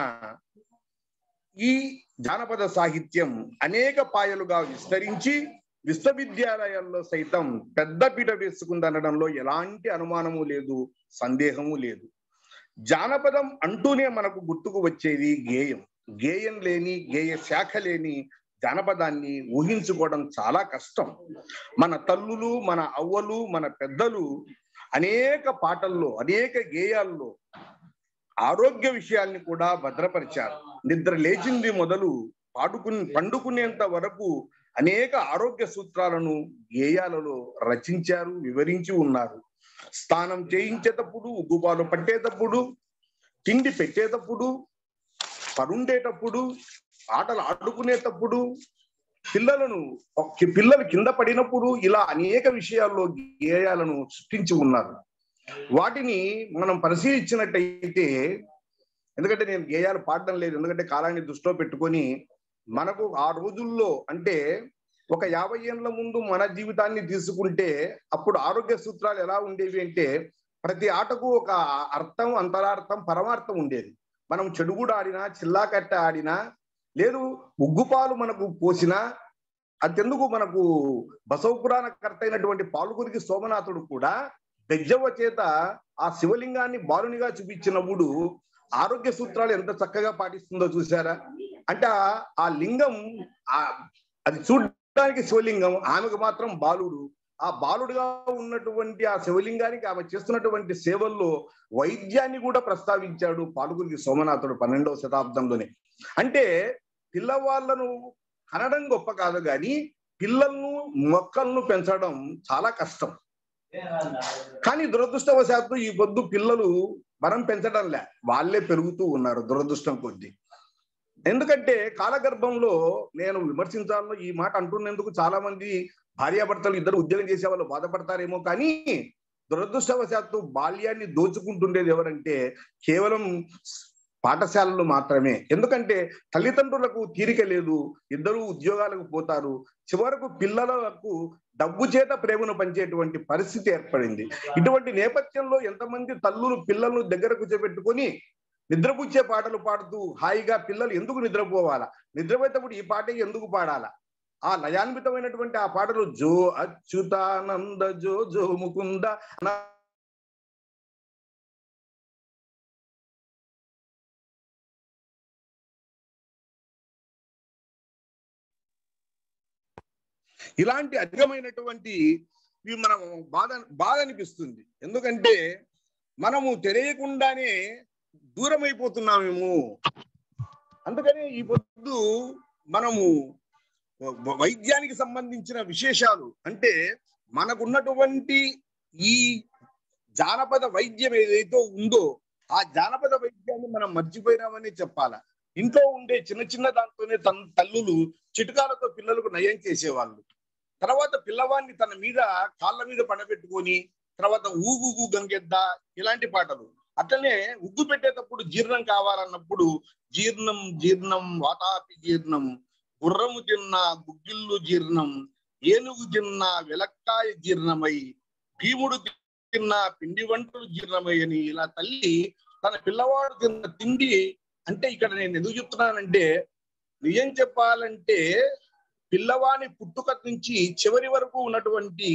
ఈ జానపద సాహిత్యం అనేక పాయలుగా విస్తరించి విశ్వవిద్యాలయాల్లో సైతం పెద్ద పీట వేసుకుందనడంలో ఎలాంటి అనుమానము లేదు సందేహము లేదు జానపదం అంటూనే మనకు గుర్తుకు వచ్చేది గేయం గేయం లేని గేయ శాఖ లేని జానపదాన్ని ఊహించుకోవడం చాలా కష్టం మన తల్లులు మన అవ్వలు మన పెద్దలు అనేక పాటల్లో అనేక గేయాల్లో ఆరోగ్య విషయాల్ని కూడా భద్రపరిచారు నిద్ర లేచింది మొదలు పాడుకుని పండుకునేంత వరకు అనేక ఆరోగ్య సూత్రాలను గేయాలలో రచించారు వివరించి ఉన్నారు స్నానం చేయించేటప్పుడు ఉగ్గుపాలు పట్టేటప్పుడు తిండి పెట్టేటప్పుడు పరుండేటప్పుడు ఆటలు ఆడుకునేటప్పుడు పిల్లలను పిల్లలు కింద పడినప్పుడు ఇలా అనేక విషయాల్లో గేయాలను సృష్టించి ఉన్నారు వాటిని మనం పరిశీలించినట్టయితే ఎందుకంటే నేను గేయాలు పాడడం లేదు ఎందుకంటే కాలాన్ని దృష్టిలో పెట్టుకొని మనకు ఆ రోజుల్లో అంటే ఒక యాభై ఏళ్ళ ముందు మన జీవితాన్ని తీసుకుంటే అప్పుడు ఆరోగ్య సూత్రాలు ఎలా ఉండేవి అంటే ప్రతి ఆటకు ఒక అర్థం అంతరార్థం పరమార్థం ఉండేది మనం చెడుగుడు ఆడినా చిల్లాకట్ట ఆడినా లేదు ఉగ్గుపాలు మనకు పోసినా అంతెందుకు మనకు బసవ పురాణ కర్త అయినటువంటి పాల్గొరికి సోమనాథుడు కూడా బెజ్జవ చేత ఆ శివలింగాన్ని బాలునిగా చూపించినప్పుడు ఆరోగ్య సూత్రాలు ఎంత చక్కగా పాటిస్తుందో చూసారా అంటే ఆ లింగం ఆ అది చూడడానికి శివలింగం ఆమెకు మాత్రం బాలుడు ఆ బాలుడుగా ఉన్నటువంటి ఆ శివలింగానికి ఆమె చేస్తున్నటువంటి సేవల్లో వైద్యాన్ని కూడా ప్రస్తావించాడు పాల్గొరికి సోమనాథుడు పన్నెండవ శతాబ్దంలోనే అంటే పిల్లవాళ్లను కనడం గొప్ప కాదు కానీ పిల్లలను మొక్కలను పెంచడం చాలా కష్టం కానీ దురదృష్టవశాత్తు ఈ పొద్దు పిల్లలు మనం పెంచడంలే వాళ్ళే పెరుగుతూ ఉన్నారు దురదృష్టం కొద్దీ ఎందుకంటే కాలగర్భంలో నేను విమర్శించాలను ఈ మాట అంటున్నందుకు చాలా మంది భార్యాభర్తలు ఇద్దరు ఉద్యోగం చేసే వాళ్ళు బాధపడతారేమో కానీ దురదృష్టవశాత్తు బాల్యాన్ని దోచుకుంటుండేది ఎవరంటే కేవలం పాఠశాలలు మాత్రమే ఎందుకంటే తల్లిదండ్రులకు తీరిక లేదు ఇద్దరు ఉద్యోగాలకు పోతారు చివరకు పిల్లలకు డబ్బు చేత ప్రేమను పంచేటువంటి పరిస్థితి ఏర్పడింది ఇటువంటి నేపథ్యంలో ఎంతమంది తల్లులు పిల్లలను దగ్గర కూర్చోబెట్టుకొని నిద్రపుచ్చే పాటలు పాడుతూ హాయిగా పిల్లలు ఎందుకు నిద్రపోవాలా నిద్రపోయేటప్పుడు ఈ పాట ఎందుకు పాడాలా ఆ లయాన్వితమైనటువంటి ఆ పాటలు జో అచ్యుతానంద జో జో ముకుంద అన్న ఇలాంటి అధికమైనటువంటి ఇవి మనం బాధ బాధ అనిపిస్తుంది ఎందుకంటే మనము తెలియకుండానే దూరం అయిపోతున్నామేమో అందుకని ఈ పొద్దు మనము వ- వైద్యానికి సంబంధించిన విశేషాలు అంటే మనకున్నటువంటి ఈ జానపద వైద్యం ఏదైతే ఉందో ఆ జానపద వైద్యాన్ని మనం మర్చిపోయినామని చెప్పాలా ఇంట్లో ఉండే చిన్న చిన్న దాంతోనే తన తల్లులు చిటుకాలతో పిల్లలకు నయం చేసేవాళ్ళు తర్వాత పిల్లవాడిని తన మీద కాళ్ళ మీద పడబెట్టుకొని తర్వాత ఊగుగు గంగెద్ద ఇలాంటి పాటలు అట్లనే ఉగ్గు పెట్టేటప్పుడు జీర్ణం కావాలన్నప్పుడు జీర్ణం జీర్ణం వాతాపి జీర్ణం గుర్రము తిన్న గుగ్గిళ్ళు జీర్ణం ఏనుగు తిన్న వెలక్కాయ జీర్ణమై భీముడు తిన్న పిండి వంటలు జీర్ణమై అని ఇలా తల్లి తన పిల్లవాడు తిన్న తిండి అంటే ఇక్కడ నేను ఎందుకు చెప్తున్నానంటే నిజం చెప్పాలంటే పిల్లవాని పుట్టుక నుంచి చివరి వరకు ఉన్నటువంటి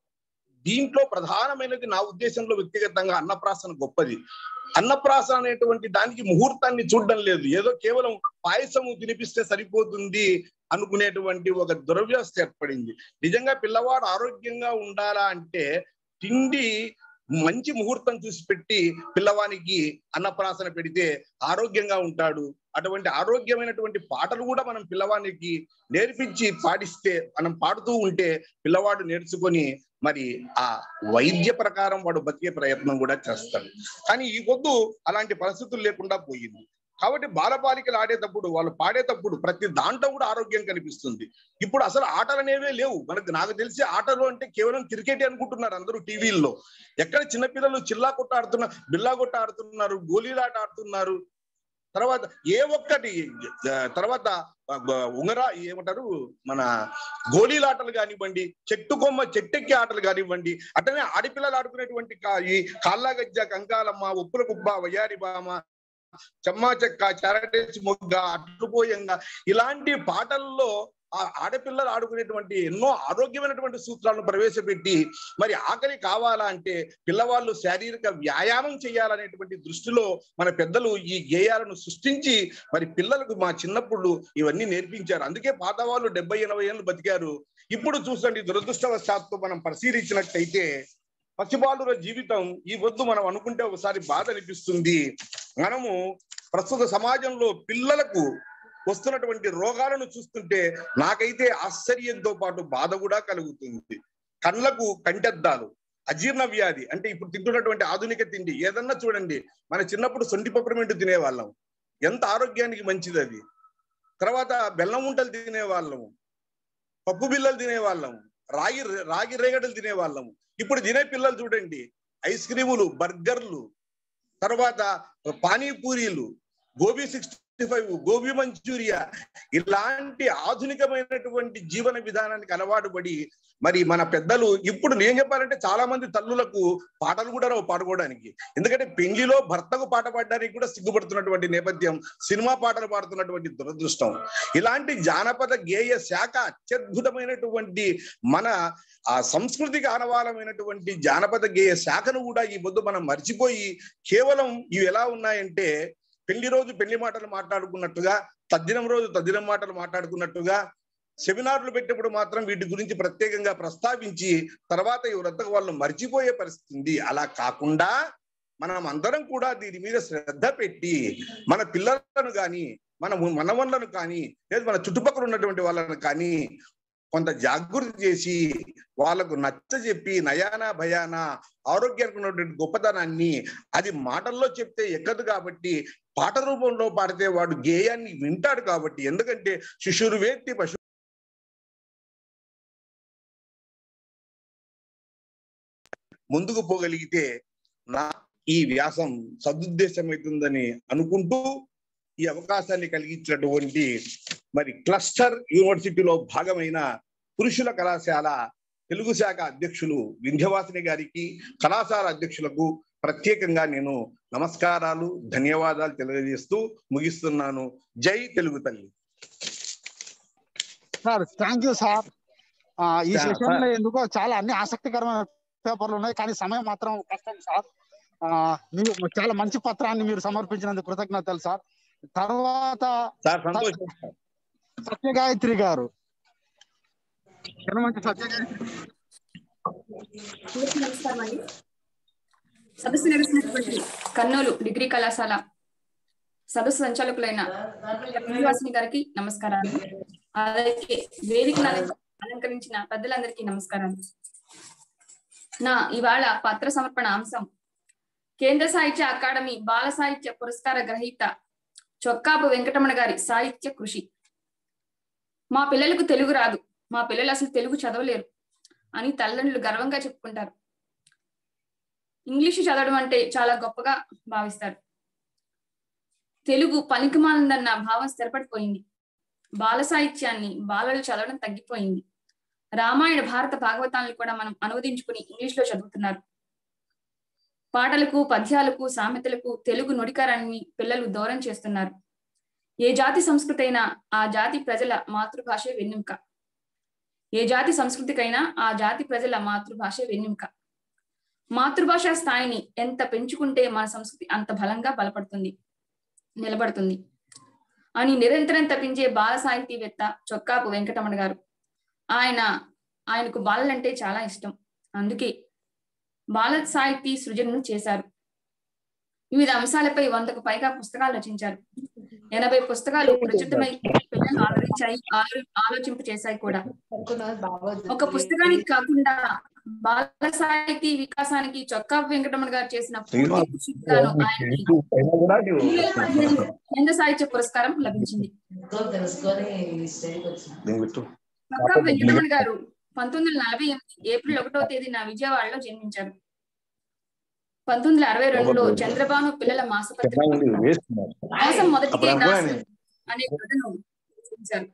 దీంట్లో ప్రధానమైనది నా ఉద్దేశంలో వ్యక్తిగతంగా అన్నప్రాసన గొప్పది అన్నప్రాసన అనేటువంటి దానికి ముహూర్తాన్ని చూడడం లేదు ఏదో కేవలం పాయసము తినిపిస్తే సరిపోతుంది అనుకునేటువంటి ఒక దురవ్యవస్థ ఏర్పడింది నిజంగా పిల్లవాడు ఆరోగ్యంగా ఉండాలా అంటే తిండి మంచి ముహూర్తం చూసి పెట్టి పిల్లవానికి అన్నప్రాసన పెడితే ఆరోగ్యంగా ఉంటాడు అటువంటి ఆరోగ్యమైనటువంటి పాటలు కూడా మనం పిల్లవానికి నేర్పించి పాడిస్తే మనం పాడుతూ ఉంటే పిల్లవాడు నేర్చుకొని మరి ఆ వైద్య ప్రకారం వాడు బతికే ప్రయత్నం కూడా చేస్తాడు కానీ ఈ పొద్దు అలాంటి పరిస్థితులు లేకుండా పోయింది కాబట్టి బాలబాలికలు ఆడేటప్పుడు వాళ్ళు పాడేటప్పుడు ప్రతి దాంట్లో కూడా ఆరోగ్యం కనిపిస్తుంది ఇప్పుడు అసలు ఆటలు అనేవే లేవు మనకు నాకు తెలిసి ఆటలు అంటే కేవలం క్రికెట్ అనుకుంటున్నారు అందరూ టీవీల్లో ఎక్కడ చిన్నపిల్లలు చిల్లా కొట్ట ఆడుతున్నారు బిల్లా కొట్ట ఆడుతున్నారు గోళీలాట ఆడుతున్నారు తర్వాత ఏ ఒక్కటి ఆ, తర్వాత ఆ, బ- ఉంగరా ఏమంటారు మన గోళీలాటలు కానివ్వండి చెట్టు కొమ్మ చెట్టెక్కి ఆటలు కానివ్వండి అట్లనే ఆడపిల్లలు ఆడుకునేటువంటి కా- ఈ కాళ్ళ గజ్జ కంకాలమ్మ ఉప్పుల కుబ్బ వయ్యారి బామ చెమ్మా చెక్క చారటేసి మొగ్గ అట్లుపోయంగా ఇలాంటి పాటల్లో ఆ ఆడపిల్లలు ఆడుకునేటువంటి ఎన్నో ఆరోగ్యమైనటువంటి సూత్రాలను ప్రవేశపెట్టి మరి ఆకలి కావాలా అంటే పిల్లవాళ్ళు శారీరక వ్యాయామం చేయాలనేటువంటి దృష్టిలో మన పెద్దలు ఈ గేయాలను సృష్టించి మరి పిల్లలకు మా చిన్నప్పుడు ఇవన్నీ నేర్పించారు అందుకే పాత వాళ్ళు డెబ్బై ఎనభై ఏళ్ళు బతికారు ఇప్పుడు చూసండి దురదృష్టవశాత్తు మనం పరిశీలించినట్టయితే పసిబాలుర జీవితం ఈ వద్దు మనం అనుకుంటే ఒకసారి బాధ అనిపిస్తుంది మనము ప్రస్తుత సమాజంలో పిల్లలకు వస్తున్నటువంటి రోగాలను చూస్తుంటే నాకైతే ఆశ్చర్యంతో పాటు బాధ కూడా కలుగుతుంది కళ్ళకు కంటెద్దాలు అజీర్ణ వ్యాధి అంటే ఇప్పుడు తింటున్నటువంటి ఆధునిక తిండి ఏదన్నా చూడండి మన చిన్నప్పుడు సొంటి పప్పరమెంటు తినేవాళ్ళం ఎంత ఆరోగ్యానికి మంచిది అది తర్వాత బెల్లం ఉంటలు తినేవాళ్ళము పప్పు బిల్లలు తినేవాళ్ళము రాగి రాగి రేగడలు తినేవాళ్ళము ఇప్పుడు తినే పిల్లలు చూడండి ఐస్ క్రీములు బర్గర్లు తర్వాత పానీపూరీలు gobi sixty five gobi Manchuria ఇలాంటి ఆధునికమైనటువంటి జీవన విధానానికి అలవాటు పడి మరి మన పెద్దలు ఇప్పుడు నేను చెప్పాలంటే చాలా మంది తల్లులకు పాటలు కూడా రావు పాడుకోవడానికి ఎందుకంటే పెళ్లిలో భర్తకు పాట పాడడానికి కూడా సిగ్గుపడుతున్నటువంటి నేపథ్యం సినిమా పాటలు పాడుతున్నటువంటి దురదృష్టం ఇలాంటి జానపద గేయ శాఖ అత్యద్భుతమైనటువంటి మన ఆ సంస్కృతికి ఆనవాలమైనటువంటి జానపద గేయ శాఖను కూడా ఈ పొద్దు మనం మర్చిపోయి కేవలం ఇవి ఎలా ఉన్నాయంటే పెళ్లి రోజు పెళ్లి మాటలు మాట్లాడుకున్నట్టుగా తద్దినం రోజు తద్దినం మాటలు మాట్లాడుకున్నట్టుగా సెమినార్లు పెట్టినప్పుడు మాత్రం వీటి గురించి ప్రత్యేకంగా ప్రస్తావించి తర్వాత ఎవరంతా వాళ్ళు మర్చిపోయే పరిస్థితి ఉంది అలా కాకుండా మనం అందరం కూడా దీని మీద శ్రద్ధ పెట్టి మన పిల్లలను కానీ మన మనవన్లను కానీ లేదా మన చుట్టుపక్కల ఉన్నటువంటి వాళ్ళను కానీ కొంత జాగృతి చేసి వాళ్ళకు నచ్చ చెప్పి నయాన భయాన ఆరోగ్యానికి ఉన్నటువంటి గొప్పతనాన్ని అది మాటల్లో చెప్తే ఎక్కదు కాబట్టి పాట రూపంలో పాడితే వాడు గేయాన్ని వింటాడు కాబట్టి ఎందుకంటే శిశురు వేత్తి పశు ముందుకు పోగలిగితే నా ఈ వ్యాసం సదుద్దేశమవుతుందని అనుకుంటూ ఈ అవకాశాన్ని కలిగించినటువంటి మరి క్లస్టర్ యూనివర్సిటీలో భాగమైన పురుషుల కళాశాల తెలుగు శాఖ అధ్యక్షులు వింధ్యవాసిని గారికి కళాశాల అధ్యక్షులకు ప్రత్యేకంగా నేను నమస్కారాలు ధన్యవాదాలు తెలియజేస్తూ ముగిస్తున్నాను జై తెలుగు తల్లి సార్ థ్యాంక్ యూ సార్ ఆ, ఈ సార్, సెషన్ లో సార్. ఎందుకో చాలా అన్ని ఆసక్తికరమైన పేపర్లు ఉన్నాయి కానీ సమయం మాత్రం కష్టం సార్ ఆ, మీరు చాలా మంచి పత్రాన్ని మీరు సమర్పించినందుకు కృతజ్ఞతలు సార్ తర్వాత సార్ సంతోషం సార్. సత్యగాయత్రి గారు మంచి సత్యగాయత్రి నమస్కారం అండి సదస్సు నిర్వహించినటువంటి కర్నూలు డిగ్రీ కళాశాల సదస్సు సంచాలకులైన శ్రీనివాసిని గారికి నమస్కారాలు అలాగే వేదికను అలం- అలంకరించిన పెద్దలందరికీ నమస్కారాలు నా ఇవాళ పత్ర సమర్పణ అంశం కేంద్ర సాహిత్య అకాడమీ బాల సాహిత్య పురస్కార గ్రహీత చొక్కాపు వెంకటరమణ గారి సాహిత్య కృషి మా పిల్లలకు తెలుగు రాదు మా పిల్లలు అసలు తెలుగు చదవలేరు అని తల్లిదండ్రులు గర్వంగా చెప్పుకుంటారు ఇంగ్లీషు చదవడం అంటే చాలా గొప్పగా భావిస్తారు తెలుగు పనికిమాలిందన్న భావం స్థిరపడిపోయింది బాల సాహిత్యాన్ని బాలలు చదవడం తగ్గిపోయింది రామాయణ భారత భాగవతాలను కూడా మనం అనువదించుకుని ఇంగ్లీష్ లో చదువుతున్నారు పాటలకు పద్యాలకు సామెతలకు తెలుగు నుడికారాన్ని పిల్లలు దూరం చేస్తున్నారు ఏ జాతి సంస్కృతి అయినా ఆ జాతి ప్రజల మాతృభాషే వెన్నెముక ఏ జాతి సంస్కృతికైనా ఆ జాతి ప్రజల మాతృభాషే వెన్నెముక మాతృభాష స్థాయిని ఎంత పెంచుకుంటే మన సంస్కృతి అంత బలంగా బలపడుతుంది నిలబడుతుంది అని నిరంతరం తప్పించే బాల సాహితీవేత్త చొక్కాపు వెంకటరమణ గారు ఆయన ఆయనకు బాలలంటే చాలా ఇష్టం అందుకే బాల సాహితీ సృజనను చేశారు వివిధ అంశాలపై వందకు పైగా పుస్తకాలు రచించారు ఎనభై పుస్తకాలు ప్రచురితమై పిల్లలు ఆదరించాయి ఆలో- ఆలోచింపు చేశాయి కూడా ఒక పుస్తకానికి కాకుండా బాల సాహితీ వికాసానికి చొక్కా వెంకటరమణ గారు చేసిన పూర్తి కృషికి గాను ఆయనకి రెండు వేల పదిహేను కేంద్ర సాహిత్య పురస్కారం లభించింది చొక్కా వెంకటరమణ గారు పంతొమ్మిది వందల నలభై ఎనిమిది ఏప్రిల్ ఒకటో తేదీన విజయవాడలో జన్మించారు పంతొమ్మిది వందల అరవై రెండులో చంద్రబాను పిల్లల మాసపత్రిక మాసం మొదటికే దాసు అనే కథను రచించారు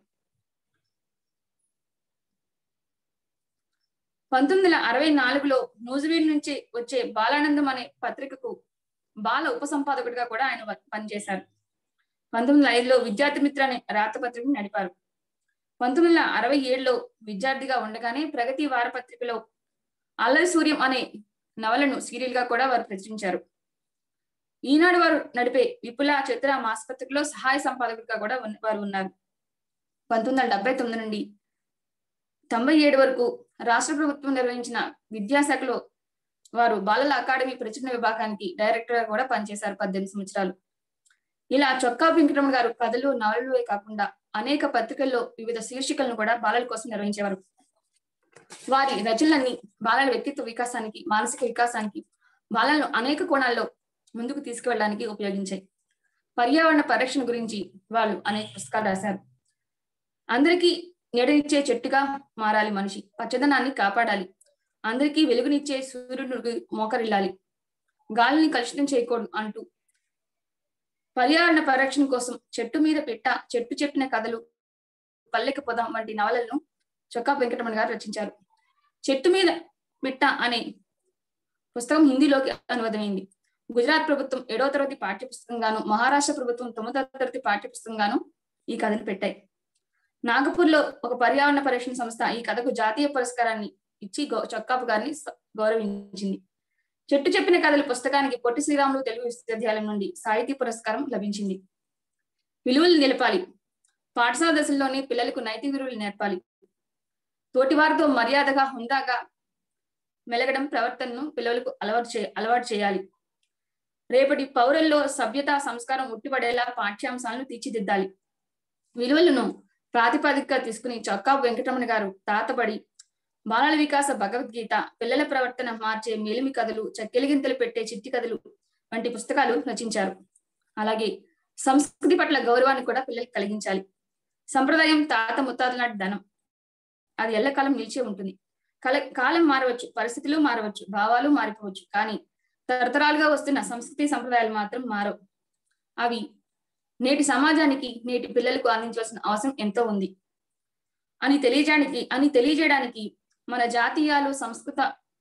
పంతొమ్మిది వందల అరవై నాలుగులో న్యూజిలాండ్ నుంచి వచ్చే బాలానందం అనే పత్రికకు బాల ఉపసంపాదకుడిగా కూడా ఆయన వ- పనిచేశారు పంతొమ్మిది వందల ఐదులో విద్యార్థి మిత్ర అనే రాత పత్రికను నడిపారు పంతొమ్మిది వందల అరవై ఏడులో విద్యార్థిగా ఉండగానే ప్రగతి వారపత్రికలో అల్లరి సూర్యం అనే నవలను సీరియల్ గా కూడా వారు ప్రచురించారు ఈనాడు వారు నడిపే విపుల చిత్ర మాసపత్రికలో సహాయ సంపాదకుడిగా కూడా ఉన్న- వారు ఉన్నారు పంతొమ్మిది వందల డెబ్బై తొమ్మిది నుండి తొంభై ఏడు వరకు రాష్ట్ర ప్రభుత్వం నిర్వహించిన విద్యాశాఖలో వారు బాలల అకాడమీ ప్రచురణ విభాగానికి డైరెక్టర్ గా కూడా పనిచేశారు పద్దెనిమిది సంవత్సరాలు ఇలా చొక్కా వెంకటరమణ గారు కథలు నవలలే కాకుండా అనేక పత్రికల్లో వివిధ శీర్షికలను కూడా బాలల కోసం నిర్వహించేవారు వారి రచనలన్నీ బాలల వ్యక్తిత్వ వికాసానికి మానసిక వికాసానికి బాలలను అనేక కోణాల్లో ముందుకు తీసుకువెళ్ళడానికి ఉపయోగించాయి పర్యావరణ పరిరక్షణ గురించి వాళ్ళు అనేక పుస్తకాలు రాశారు అందరికీ నీడనిచ్చే చెట్టుగా మారాలి మనిషి పచ్చదనాన్ని కాపాడాలి అందరికీ వెలుగునిచ్చే సూర్యుడికి మోకరిల్లాలి గాలిని కలుషితం చేయకూడదు అంటూ పర్యావరణ పరిరక్షణ కోసం చెట్టు మీద పెట్ట చెట్టు చెప్పిన కథలు పల్లెకి పొదం వంటి నవలలను చొక్కా వెంకటరమణ గారు రచించారు చెట్టు మీద పిట్ట అనే పుస్తకం హిందీలోకి అనువాదమైంది గుజరాత్ ప్రభుత్వం ఏడవ తరగతి పాఠ్య పుస్తకంగాను మహారాష్ట్ర ప్రభుత్వం తొమ్మిదవ తరగతి పాఠ్య పుస్తకంగాను ఈ కథను పెట్టాయి నాగపూర్ లో ఒక పర్యావరణ పరిరక్షణ సంస్థ ఈ కథకు జాతీయ పురస్కారాన్ని ఇచ్చి గౌ- చొక్కాపు గారిని స- గౌరవించింది చెట్టు చెప్పిన కథల పుస్తకానికి పొట్టి శ్రీరాములు తెలుగు విశ్వవిద్యాలయం నుండి సాహితీ పురస్కారం లభించింది విలువలు నిలపాలి పాఠశాల దశల్లోనే పిల్లలకు నైతిక విలువలు నేర్పాలి తోటివారితో మర్యాదగా హుందాగా మెలగడం ప్రవర్తనను పిల్లలకు అలవాటు చే అలవాటు చేయాలి రేపటి పౌరుల్లో సభ్యత సంస్కారం ఉట్టిపడేలా పాఠ్యాంశాలను తీర్చిదిద్దాలి విలువలను ప్రాతిపదికగా తీసుకుని చొక్కా వెంకటరమణ గారు తాతబడి బాలల వికాస భగవద్గీత పిల్లల ప్రవర్తన మార్చే మేలిమి కథలు చక్కెలిగింతలు పెట్టే చిట్టి కథలు వంటి పుస్తకాలు రచించారు అలాగే సంస్కృతి పట్ల గౌరవాన్ని కూడా పిల్లలకు కలిగించాలి సంప్రదాయం తాత ముత్తాతల నాటి ధనం అది ఎల్లకాలం నిలిచే ఉంటుంది కల కాలం మారవచ్చు పరిస్థితులు మారవచ్చు భావాలు మారిపోవచ్చు కానీ తరతరాలుగా వస్తున్న సంస్కృతి సంప్రదాయాలు మాత్రం మారవు అవి నేటి సమాజానికి నేటి పిల్లలకు అందించవలసిన అవసరం ఎంతో ఉంది అని తెలియజేయడానికి అని తెలియజేయడానికి మన జాతీయాలు సంస్కృత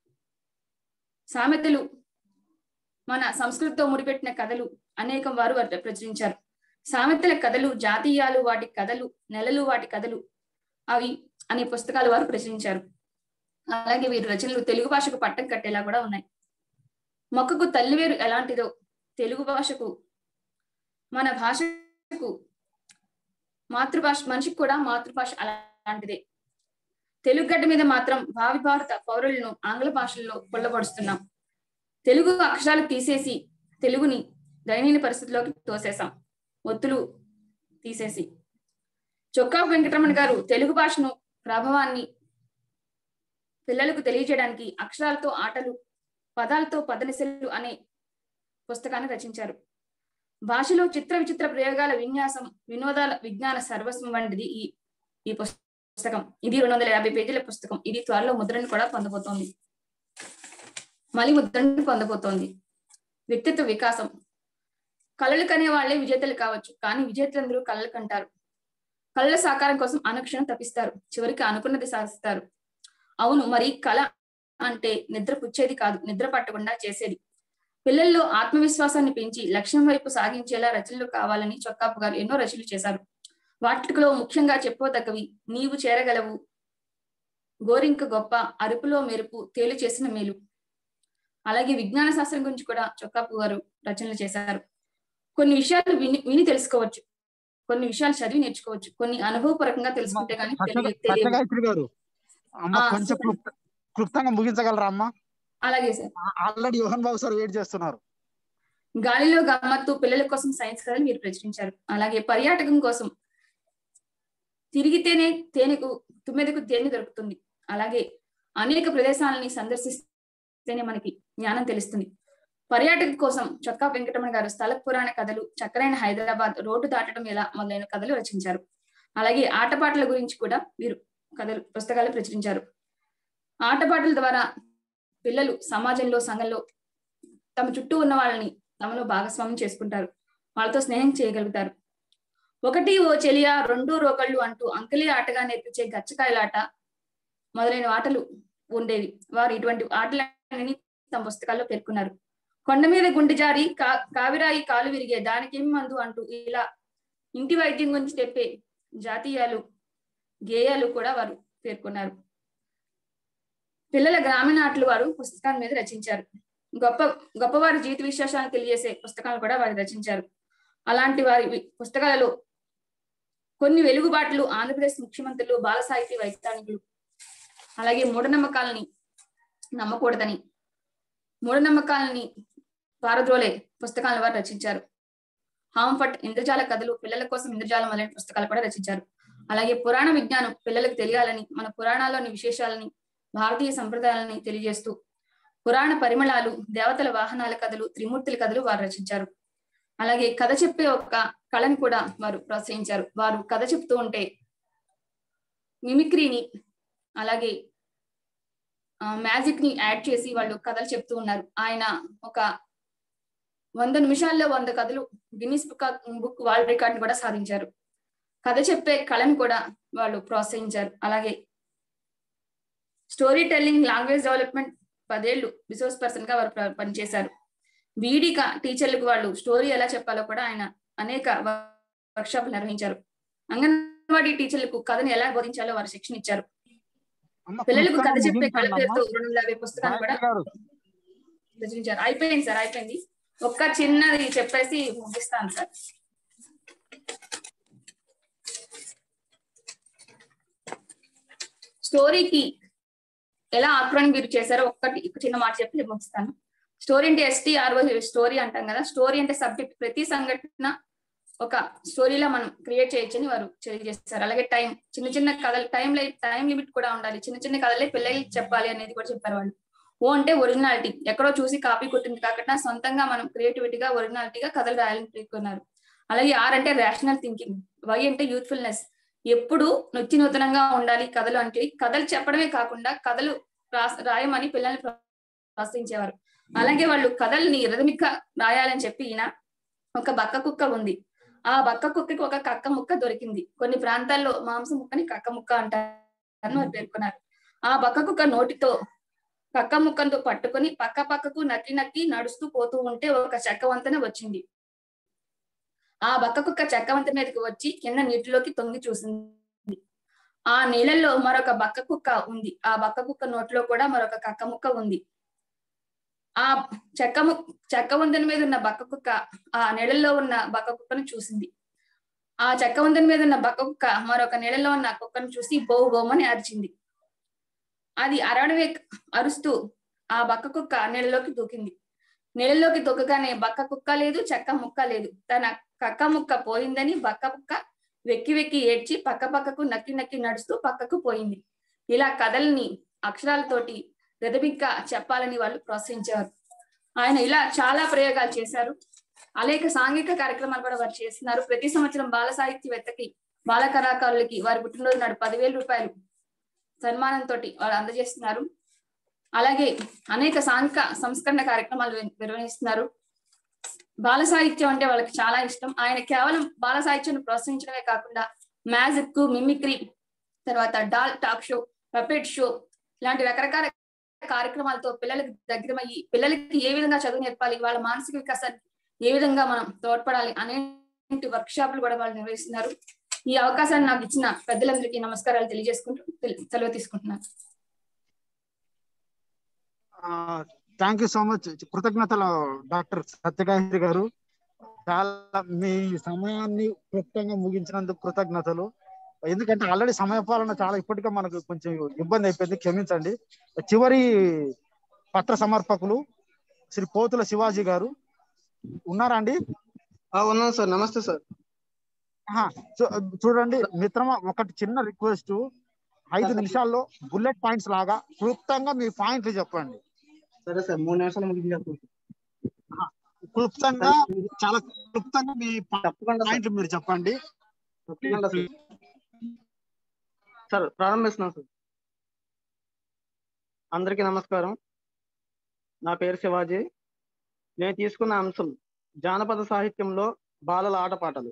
సామెతలు మన సంస్కృతితో ముడిపెట్టిన కథలు అనేకం వారు వాటి ప్రచురించారు సామెతల కథలు జాతీయాలు వాటి కథలు నెలలు వాటి కథలు అవి అనే పుస్తకాలు వారు ప్రచురించారు అలాగే వీరి రచనలు తెలుగు భాషకు పట్టం కట్టేలా కూడా ఉన్నాయి మొక్కకు తల్లివేరు ఎలాంటిదో తెలుగు భాషకు మన భాషకు మాతృభాష మనిషికి కూడా మాతృభాష అలాంటిదే తెలుగు గడ్డ మీద మాత్రం భావి భారత పౌరులను ఆంగ్ల భాషల్లో కొల్లబడుస్తున్నాం తెలుగు అక్షరాలు తీసేసి తెలుగుని దయనీయ పరిస్థితిలోకి తోసేసాం ఒత్తులు తీసేసి చొక్కా వెంకటరమణ గారు తెలుగు భాషను ప్రభావాన్ని పిల్లలకు తెలియజేయడానికి అక్షరాలతో ఆటలు పదాలతో పదనిసలు అనే పుస్తకాన్ని రచించారు భాషలో చిత్ర విచిత్ర ప్రయోగాల విన్యాసం వినోదాల విజ్ఞాన సర్వస్వం వంటిది ఈ ఈ పుస్తకం ఇది రెండు వందల యాభై పేజీల పుస్తకం ఇది త్వరలో ముద్రను కూడా పొందబోతోంది మళ్ళీ ముద్రను పొందబోతోంది వ్యక్తిత్వ వికాసం కళలు కనే వాళ్ళే విజేతలు కావచ్చు కానీ విజేతలందరూ కళలు కంటారు కళల సాకారం కోసం అనుక్షణం తప్పిస్తారు చివరికి అనుకున్నది సాధిస్తారు అవును మరి కళ అంటే నిద్ర పుచ్చేది కాదు నిద్ర పట్టకుండా చేసేది పిల్లల్లో ఆత్మవిశ్వాసాన్ని పెంచి లక్ష్యం వైపు సాగించేలా రచనలు కావాలని చొక్కాపు గారు ఎన్నో రచనలు చేశారు వాటిలో ముఖ్యంగా చెప్పుకోదగ్గవి నీవు చేరగలవు గోరింక గొప్ప అరుపులో మెరుపు తేలు చేసిన మేలు అలాగే విజ్ఞాన శాస్త్రం గురించి కూడా చొక్కాపు గారు రచనలు చేశారు కొన్ని విషయాలు విని విని తెలుసుకోవచ్చు కొన్ని విషయాలు చదివి నేర్చుకోవచ్చు కొన్ని అనుభవపూర్వకంగా తెలుసుకుంటే కానీ తెలియ- తెలియవు సత్యగాయత్రి గారు అమ్మ ఆ, కొంచెం సరే. క్లుప్త- క్లుప్తంగా ముగించగలరా అమ్మా అలాగే సార్ ఆల్రెడీ యోహన్ బాబు సార్ వెయిట్ చేస్తున్నారు గాలిలో గమ్మత్తు పిల్లల కోసం సైన్స్ కథలు మీరు ప్రచురించారు అలాగే పర్యాటకం కోసం తిరిగితేనే తేనెకు తుమ్మెదకు తేనె దొరుకుతుంది అలాగే అనేక ప్రదేశాలని సందర్శిస్తేనే మనకి జ్ఞానం తెలుస్తుంది పర్యాటక కోసం చొక్కా వెంకటరమణ గారు స్థల పురాణ కథలు చక్కరైన హైదరాబాద్ రోడ్డు దాటడం ఎలా మొదలైన కథలు రచించారు అలాగే ఆటపాటల గురించి కూడా వీరు కథలు పుస్తకాలు ప్రచురించారు ఆటపాటల ద్వారా పిల్లలు సమాజంలో సంఘంలో తమ చుట్టూ ఉన్న వాళ్ళని తమలో భాగస్వామ్యం చేసుకుంటారు వాళ్ళతో స్నేహం చేయగలుగుతారు ఒకటి ఓ చెలియా రెండు రోకళ్ళు అంటూ అంకలి ఆటగా నేర్పించే గచ్చకాయలాట మొదలైన ఆటలు ఉండేవి వారు ఇటువంటి ఆటలన్నీ తమ పుస్తకాల్లో పేర్కొన్నారు కొండ మీద గుండె జారి కా కావిరాయి కాలు విరిగే దానికేం మందు అంటూ ఇలా ఇంటి వైద్యం గురించి చెప్పే జాతీయాలు గేయాలు కూడా వారు పేర్కొన్నారు పిల్లల గ్రామీణ ఆటలు వారు పుస్తకాల మీద రచించారు గొప్ప గొప్పవారి జీవిత విశేషాలను తెలియజేసే పుస్తకాలు కూడా వారు రచించారు అలాంటి వారి వి- పుస్తకాలలో కొన్ని వెలుగుబాట్లు ఆంధ్రప్రదేశ్ ముఖ్యమంత్రులు బాల సాహితీ వైజ్ఞానికులు అలాగే మూఢనమ్మకాలని నమ్మకూడదని మూఢనమ్మకాలని పారద్రోలే పుస్తకాలను వారు రచించారు హాంఫట్ ఇంద్రజాల కథలు పిల్లల కోసం ఇంద్రజాలం మొదలైన పుస్తకాలు కూడా రచించారు అలాగే పురాణ విజ్ఞానం పిల్లలకు తెలియాలని మన పురాణాల్లోని విశేషాలని భారతీయ సంప్రదాయాలని తెలియజేస్తూ పురాణ పరిమళాలు దేవతల వాహనాల కథలు త్రిమూర్తుల కథలు వారు రచించారు అలాగే కథ చెప్పే ఒక కళని కూడా వారు ప్రోత్సహించారు వారు కథ చెప్తూ ఉంటే మిమిక్రీని అలాగే మ్యాజిక్ ని యాడ్ చేసి వాళ్ళు కథలు చెప్తూ ఉన్నారు ఆయన ఒక వంద నిమిషాల్లో వంద కథలు Guinness book book world record కూడా సాధించారు కథ చెప్పే కళను కూడా వాళ్ళు ప్రోత్సహించారు అలాగే స్టోరీ టెల్లింగ్ లాంగ్వేజ్ డెవలప్మెంట్ పదేళ్లు రిసోర్స్ పర్సన్ గా వారు ప్ర- పనిచేశారు బీడీ టీచర్లకు వాళ్ళు స్టోరీ ఎలా చెప్పాలో కూడా ఆయన అనేక వర్క్షాపులు నిర్వహించారు అంగన్వాడీ టీచర్లకు కథను ఎలా బోధించాలో వారు శిక్షణ ఇచ్చారు పిల్లలకు కథ చెప్పే కళ పేరుతో రెండు వందల యాభై పుస్తకాలు కూడా రచించారు అయిపోయింది సార్ అయిపోయింది ఒక్క చిన్నది చెప్పేసి ముగిస్తాను సార్ స్టోరీకి ఎలా ఆక్రమణ మీరు చేశారో ఒక్కటి ఒక చిన్న మాట చెప్పి నేను ముగిస్తాను స్టోరీ అంటే ఎస్టీఆర్ఓ స్టోరీ అంటాం కదా స్టోరీ అంటే సబ్జెక్ట్ ప్రతి సంఘటన ఒక స్టోరీలా మనం క్రియేట్ చేయొచ్చని వారు తెలియజేస్తారు అలాగే టైం చిన్న చిన్న కథలు టైం టైం లిమిట్ కూడా ఉండాలి చిన్న చిన్న కథలే పిల్లలకి చెప్పాలి అనేది కూడా చెప్పారు వాళ్ళు ఓ అంటే ఒరిజినాలిటీ ఎక్కడో చూసి కాపీ కొట్టింది కాకుండా సొంతంగా మనం క్రియేటివిటీగా ఒరిజినాలిటీగా కథలు రాయాలని పేర్కొన్నారు అలాగే ఆర్ అంటే రేషనల్ థింకింగ్ వై అంటే యూత్ఫుల్నెస్ ఎప్పుడు నొచ్చి నూతనంగా ఉండాలి కథలు అంటే కథలు చెప్పడమే కాకుండా కథలు రాస్- రాయమని పిల్లల్ని ప్రోత్సహించేవారు అలాగే వాళ్ళు కథల్ని రథమిక రాయాలని చెప్పి ఈయన ఒక బక్క కుక్క ఉంది ఆ బక్క కుక్కకి ఒక కక్క ముక్క దొరికింది కొన్ని ప్రాంతాల్లో మాంసం ముక్కని కక్క ముక్క అంటారని వారు పేర్కొన్నారు ఆ బక్క కుక్క నోటితో కక్క ముక్కతో పట్టుకొని పక్క పక్కకు నక్కి నక్కి నడుస్తూ పోతూ ఉంటే ఒక చెక్క వంతెన వచ్చింది ఆ బక్క కుక్క చెక్క వంతెన మీదకి వచ్చి కింద నీటిలోకి తొంగి చూసింది ఆ నీళ్ళల్లో మరొక బక్క కుక్క ఉంది ఆ బక్క కుక్క నోట్లో కూడా మరొక కక్క ముక్క ఉంది ఆ చెక్క ము చెక్క వంతెన మీద ఉన్న బక్క కుక్క ఆ నీళ్ళల్లో ఉన్న బక్క కుక్కను చూసింది ఆ చెక్క వంతెన మీద ఉన్న బక్క కుక్క మరొక నీళ్ళలో ఉన్న కుక్కను చూసి బోవు బోమని అరిచింది అది అరడవే అరుస్తూ ఆ బక్క కుక్క నీళ్ళలోకి దూకింది నీళ్ళలోకి దూకగానే బక్క కుక్క లేదు చెక్క ముక్క లేదు తన కక్క ముక్క పోయిందని బక్క కుక్క వెక్కి వెక్కి ఏడ్చి పక్క పక్కకు నక్కి నక్కి నడుస్తూ పక్కకు పోయింది ఇలా కథల్ని అక్షరాలతోటి గదబిగ్గా చెప్పాలని వాళ్ళు ప్రోత్సహించేవారు ఆయన ఇలా చాలా ప్రయోగాలు చేశారు అనేక సాంఘిక కార్యక్రమాలు కూడా వారు చేస్తున్నారు ప్రతి సంవత్సరం బాల సాహిత్యవేత్తకి బాల కళాకారులకి వారి పుట్టినరోజు నాడు పదివేల రూపాయలు సన్మానంతో వాళ్ళు అందజేస్తున్నారు అలాగే అనేక సాంఘిక సంస్కరణ కార్యక్రమాలు వి- నిర్వహిస్తున్నారు బాల సాహిత్యం అంటే వాళ్ళకి చాలా ఇష్టం ఆయన కేవలం బాల సాహిత్యాన్ని ప్రోత్సహించడమే కాకుండా మ్యాజిక్ మిమిక్రీ తర్వాత doll talk show puppet show ఇలాంటి రకరకాల కార్యక్రమాలతో పిల్లలకి దగ్గరమయ్యి పిల్లలకి ఏ విధంగా చదువు నేర్పాలి వాళ్ళ మానసిక వికాసానికి ఏ విధంగా మనం తోడ్పడాలి అనేటి వర్క్ షాపులు కూడా వాళ్ళు నిర్వహిస్తున్నారు ఈ అవకాశాన్ని నాకు ఇచ్చిన పెద్దలందరికీ నమస్కారాలు తెలియజేసుకుంటూ తెలి- సెలవు తీసుకుంటున్నాను థ్యాంక్ యూ సో మచ్ కృతజ్ఞతలు డాక్టర్ సత్యగాయత్రి గారు చాలా మీ సమయాన్ని క్లుప్తంగా ముగించినందుకు కృతజ్ఞతలు ఎందుకంటే ఆల్రెడీ సమయపాలన చాలా ఇప్పటికే మనకు కొంచెం ఇబ్బంది అయిపోయింది క్షమించండి చివరి పత్ర సమర్పకులు శ్రీ పోతుల శివాజీ గారు ఉన్నారా అండి ఉన్నాను సార్ నమస్తే సార్ ఆహా, చూ- చూడండి మిత్రమా ఒకటి చిన్న రిక్వెస్ట్ ఐదు నిమిషాల్లో బుల్లెట్ పాయింట్స్ లాగా క్లుప్తంగా మీ పాయింట్లు చెప్పండి సరే సార్ మూడు నిమిషాలు ముగించేస్తాను ఆహా, క్లుప్తంగా చాలా క్లుప్తంగా మీ తప్పకుండా సార్. పాయింట్లు మీరు చెప్పండి తప్పకుండా సార్. సార్ ప్రారంభిస్తున్నాం సార్ అందరికీ నమస్కారం నా పేరు శివాజీ నేను తీసుకున్న అంశం జానపద సాహిత్యంలో బాలల ఆటపాటలు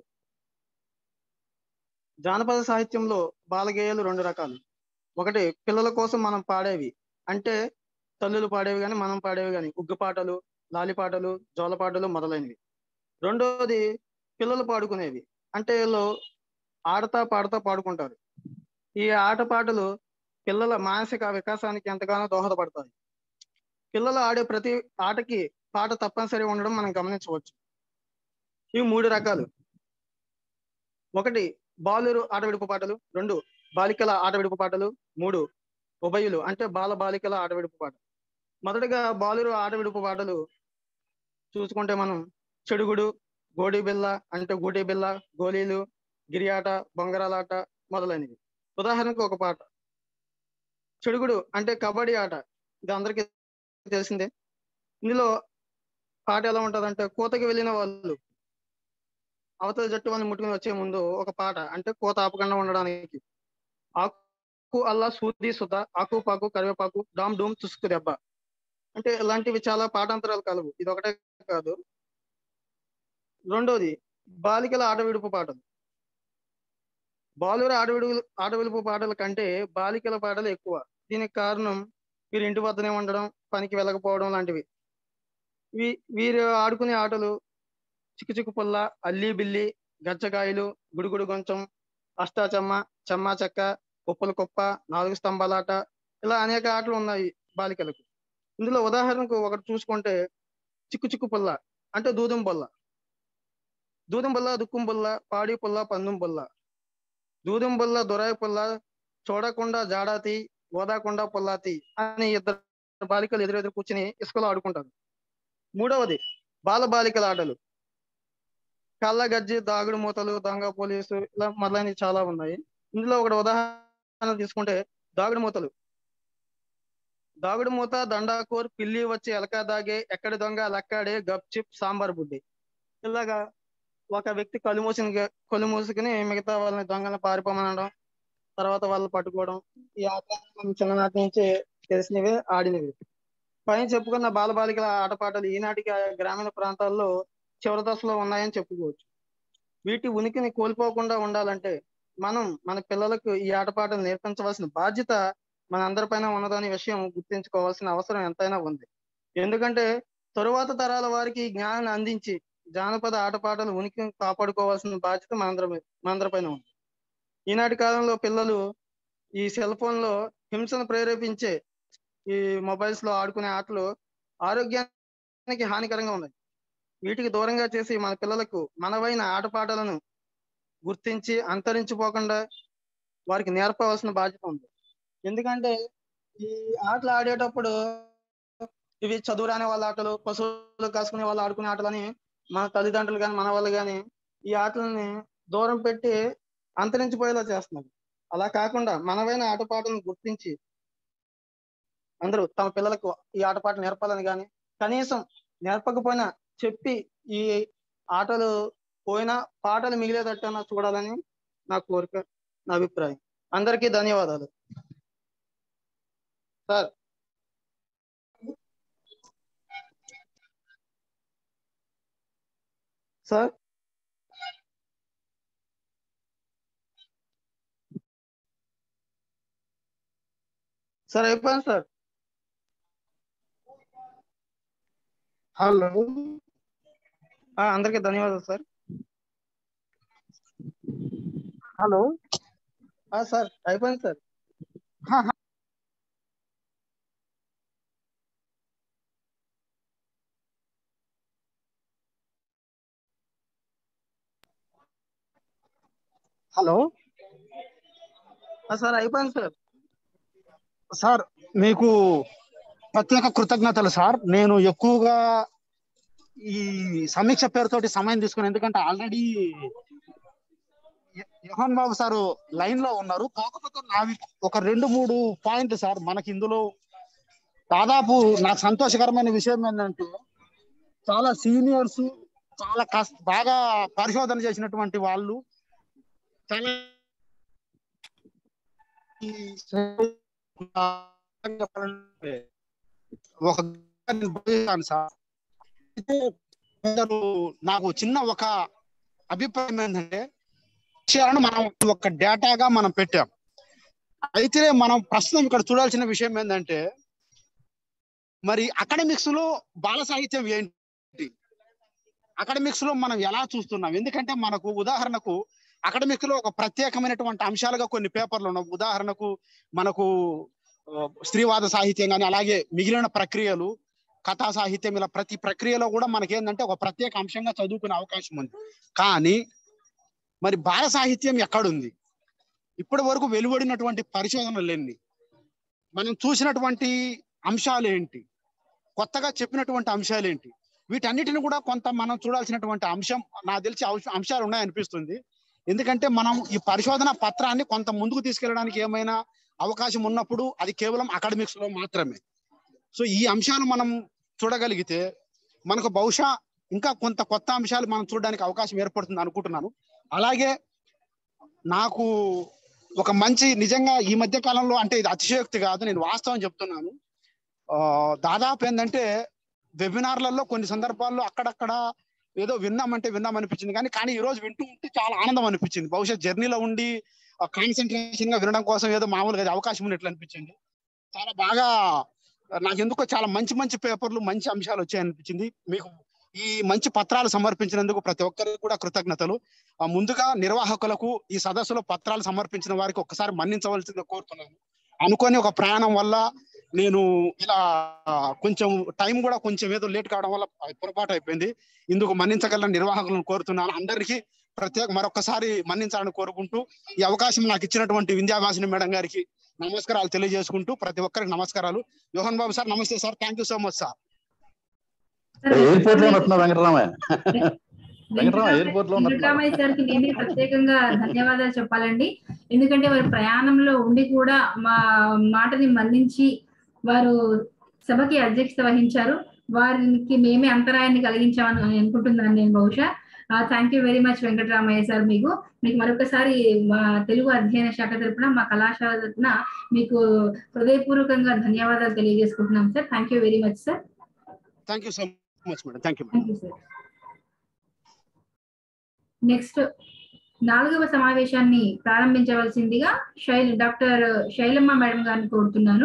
జానపద సాహిత్యంలో బాలగేయాలు రెండు రకాలు ఒకటి పిల్లల కోసం మనం పాడేవి అంటే తల్లులు పాడేవి కానీ మనం పాడేవి కానీ ఉగ్గు పాటలు లాలి పాటలు జోల పాటలు మొదలైనవి రెండోది పిల్లలు పాడుకునేవి అంటే వీళ్ళు ఆడతా పాడుతా పాడుకుంటారు ఈ ఆట పాటలు పిల్లల మానసిక వికాసానికి ఎంతగానో దోహదపడతాయి పిల్లలు ఆడే ప్రతి ఆటకి పాట తప్పనిసరి ఉండడం మనం గమనించవచ్చు ఇవి మూడు రకాలు ఒకటి బాలురు ఆట విడుపు పాటలు రెండు బాలికల ఆట విడుపు పాటలు మూడు ఉభయులు అంటే బాల బాలికల ఆట విడుపు పాట మొదటగా బాలురు ఆట విడుపు పాటలు చూసుకుంటే మనం చెడుగుడు గోడి బిల్ల అంటే గూటి బిల్ల గోళీలు గిరి ఆట బొంగరాలాట మొదలైనవి ఉదాహరణకు ఒక పాట చెడుగుడు అంటే కబడ్డీ ఆట ఇది అందరికీ తెలిసిందే ఇందులో పాట ఎలా ఉంటదంటే కోతకి వెళ్ళిన వాళ్ళు అవతల జట్టు వాళ్ళని ముట్టుకుని వచ్చే ముందు ఒక పాట అంటే కోత ఆపకుండా ఉండడానికి ఆకు అల్లా సూది సుత ఆకు పాకు కరివేపాకు డామ్ డూమ్ తుసుకు దెబ్బ అంటే ఇలాంటివి చాలా పాఠాంతరాలు కలవు ఇది ఒకటే కాదు రెండోది బాలికల ఆట విడుపు పాటలు బాలుర ఆడవిడు ఆడవిలుపు పాటల కంటే బాలికల పాటలు ఎక్కువ దీనికి కారణం వీరు ఇంటి వద్దనే ఉండడం పనికి వెళ్ళకపోవడం లాంటివి వీ వీరు ఆడుకునే ఆటలు చిక్కు చిక్కు పుల్ల అల్లి బిల్లి గచ్చకాయలు గుడుగుడు గొంచం అష్టాచమ్మ చెమ్మ చెక్క కుప్పల కుప్ప నాలుగు స్తంభాలాట ఇలా అనేక ఆటలు ఉన్నాయి బాలికలకు ఇందులో ఉదాహరణకు ఒకటి చూసుకుంటే చిక్కు చిక్కు పుల్ల అంటే దూదం పుల్ల దూదం పుల్ల దుక్కుం పుల్ల పాడి పుల్ల పందుం పుల్ల దూదం పుల్ల దొరాయి పుల్ల చూడకుండా జాడాతి ఓదాకుండా పుల్లాతి అని ఇద్దరు బాలికలు ఎదురెదురు కూర్చుని ఇసుకలో ఆడుకుంటారు మూడవది బాల బాలికల ఆటలు కళ్ళ గజ్జి దాగుడు మూతలు దొంగ పోలీసు ఇలా మొదలైనవి చాలా ఉన్నాయి ఇందులో ఒకటి ఉదాహరణ తీసుకుంటే దాగుడు మూతలు దాగుడు మూత దండాకూర్ పిల్లి వచ్చి ఎలక దాగే ఎక్కడి దొంగ లక్కాడే గప్ చిప్ సాంబార్ బుడ్డి ఇలాగా ఒక వ్యక్తి కళ్ళు మూసిన కళ్ళు మూసుకుని మిగతా వాళ్ళని దొంగలను పారిపోమనడం తర్వాత వాళ్ళు పట్టుకోవడం ఈ ఆట మనం చిన్ననాటి నుంచి తెలిసినవే ఆడినవి పైన చెప్పుకున్న బాలబాలికల ఆటపాటలు ఈనాటికి ఆయా గ్రామీణ ప్రాంతాల్లో చివరి దశలో ఉన్నాయని చెప్పుకోవచ్చు వీటి ఉనికిని కోల్పోకుండా ఉండాలంటే మనం మన పిల్లలకు ఈ ఆటపాటలు నేర్పించవలసిన బాధ్యత మన అందరిపైన ఉన్నదనే విషయం గుర్తించుకోవాల్సిన అవసరం ఎంతైనా ఉంది ఎందుకంటే తరువాత తరాల వారికి ఈ జ్ఞానాన్ని అందించి జానపద ఆటపాటలు ఉనికిని కాపాడుకోవాల్సిన బాధ్యత మనందరి మనందరిపైన ఉంది ఈనాటి కాలంలో పిల్లలు ఈ సెల్ ఫోన్ లో హింసను ప్రేరేపించే ఈ మొబైల్స్ లో ఆడుకునే ఆటలు ఆరోగ్యానికి హానికరంగా ఉన్నాయి వీటికి దూరంగా చేసి మన పిల్లలకు మనవైన ఆటపాటలను గుర్తించి అంతరించిపోకుండా వారికి నేర్పవలసిన బాధ్యత ఉంది ఎందుకంటే ఈ ఆటలు ఆడేటప్పుడు ఇవి చదువు రాని వాళ్ళ ఆటలు పశువులు కాసుకునే వాళ్ళు ఆడుకునే ఆటలని మన తల్లిదండ్రులు కానీ మన వాళ్ళు కానీ ఈ ఆటలని దూరం పెట్టి అంతరించిపోయేలా చేస్తున్నారు అలా కాకుండా మనవైన ఆటపాటలను గుర్తించి అందరూ తమ పిల్లలకు ఈ ఆటపాట నేర్పాలని కానీ కనీసం నేర్పకపోయినా చెప్పి ఈ ఆటలు పోయినా పాటలు మిగిలేదట్టన్నా చూడాలని నా కోరిక నా అభిప్రాయం అందరికీ ధన్యవాదాలు సార్ సార్ సార్ అయిపోయింది సార్ హలో ఆ, అందరికీ ధన్యవాదాలు సార్ హలో ఆ, సార్ అయిపోయింది సార్ హలో ఆ, సార్ అయిపోయింది సార్ సార్ మీకు ప్రత్యేక కృతజ్ఞతలు సార్ నేను ఎక్కువగా ఈ సమీక్ష పేరుతోటి సమయం తీసుకుని ఎందుకంటే ఆల్రెడీ యోహన్ బాబు సారు లైన్ లో ఉన్నారు కాకపోతే నావి ఒక రెండు మూడు పాయింట్లు సార్ మనకి ఇందులో దాదాపు నాకు సంతోషకరమైన విషయం ఏంటంటే చాలా సీనియర్స్ చాలా కష్ట బాగా పరిశోధన చేసినటువంటి వాళ్ళు చాలా ఈ చెప్పాలంటే ఒక నేను భావిస్తాను సార్ అయితే కొందరు నాకు చిన్న ఒక అభిప్రాయం ఏంటంటే విషయాలను మనం ఒక డేటాగా మనం పెట్టాం అయితే మనం ప్రస్తుతం ఇక్కడ చూడాల్సిన విషయం ఏంటంటే మరి అకాడమిక్స్ లో బాల సాహిత్యం ఏంటి అకాడమిక్స్ లో మనం ఎలా చూస్తున్నాం ఎందుకంటే మనకు ఉదాహరణకు అకాడమిక్ లో ఒక ప్రత్యేకమైనటువంటి అంశాలుగా కొన్ని పేపర్లు ఉన్నాయి ఉదాహరణకు మనకు ఆ, స్త్రీవాద సాహిత్యం కానీ అలాగే మిగిలిన ప్రక్రియలు కథా సాహిత్యం ఇలా ప్రతి ప్రక్రియలో కూడా మనకి ఏంటంటే ఒక ప్రత్యేక అంశంగా చదువుకునే అవకాశం ఉంది కానీ మరి బాల సాహిత్యం ఎక్కడుంది ఇప్పటి వరకు వెలువడినటువంటి పరిశోధనలు ఎన్ని మనం చూసినటువంటి అంశాలు ఏంటి కొత్తగా చెప్పినటువంటి అంశాలు ఏంటి వీటన్నిటిని కూడా కొంత మనం చూడాల్సినటువంటి అంశం నాకు తెలిసి అంశ- అంశాలు ఉన్నాయనిపిస్తుంది ఎందుకంటే మనం ఈ పరిశోధన పత్రాన్ని కొంత ముందుకు తీసుకెళ్ళడానికి ఏమైనా అవకాశం ఉన్నప్పుడు అది కేవలం అకాడమిక్స్ లో మాత్రమే సో ఈ అంశాలు మనం చూడగలిగితే మనకు బహుశా ఇంకా కొంత కొత్త అంశాలు మనం చూడడానికి అవకాశం ఏర్పడుతుంది అనుకుంటున్నాను అలాగే నాకు ఒక మంచి నిజంగా ఈ మధ్య కాలంలో అంటే ఇది అతిశయోక్తి కాదు నేను వాస్తవం చెప్తున్నాను ఆ, దాదాపు ఏంటంటే వెబినార్లలో కొన్ని సందర్భాల్లో అక్కడక్కడ ఏదో విన్నామంటే విన్నాం అనిపించింది కానీ కానీ ఈ రోజు వింటూ ఉంటే చాలా ఆనందం అనిపించింది బహుశా జర్నీలో ఉండి కాన్సన్ట్రేషన్ గా వినడం కోసం ఏదో మామూలుగా అది అవకాశం ఉన్నట్లు అనిపించింది చాలా బాగా నాకు ఎందుకో చాలా మంచి మంచి పేపర్లు మంచి అంశాలు వచ్చాయి అనిపించింది మీకు ఈ మంచి పత్రాలు సమర్పించినందుకు ప్రతి ఒక్కరికి కూడా కృతజ్ఞతలు ఆ, ముందుగా నిర్వాహకులకు ఈ సదస్సులో పత్రాలు సమర్పించిన వారికి ఒక్కసారి మన్నించవలసిందిగా కోరుతున్నాను అనుకోని ఒక ప్రయాణం వల్ల నేను ఇలా కొంచెం టైం కూడా కొంచెం ఏదో లేట్ కావడం వల్ల పొరపాటు అయిపోయింది ఇందుకు మన్నించగల నిర్వాహకులను కోరుతున్నాను అందరికీ ప్రత్యేక మరొకసారి మన్నించాలని కోరుకుంటూ ఈ అవకాశం నాకు ఇచ్చినటువంటి వింధ్యావాసిని మేడం గారికి నమస్కారాలు తెలియజేసుకుంటూ ప్రతి ఒక్కరికి నమస్కారాలు యోహన్ బాబు సార్ నమస్తే sir thank you so much sir airport లో ఉన్నట్టున్నా వెంకటరామయ్య వెంకటరామయ్య ఎయిర్పోర్ట్ లో ఉన్నట్టున్నా వెంకటరామయ్య సార్కి నేనే ప్రత్యేకంగా ధన్యవాదాలు చెప్పాలండి ఎందుకంటే వారి ప్రయాణంలో ఉండి కూడా మా మాటని మన్నించి వారు సభకి అధ్యక్షత వహించారు వారికి మేమే అంతరాయాన్ని కలిగించామని అనుకుంటున్నాను నేను బహుశా thank you very much Venkataramaiah sir మీకు మీకు మరొకసారి మా తెలుగు అధ్యయన శాఖ తరపున మా కళాశాల తరపున మీకు హృదయపూర్వకంగా ధన్యవాదాలు తెలియజేసుకుంటున్నాం sir thank you very much sir thank you so much madam thank you thank you sir next నాలుగవ సమావేశాన్ని ప్రారంభించవలసిందిగా శైల్ డాక్టర్ శైలమ్మ మేడం గారిని కోరుతున్నాను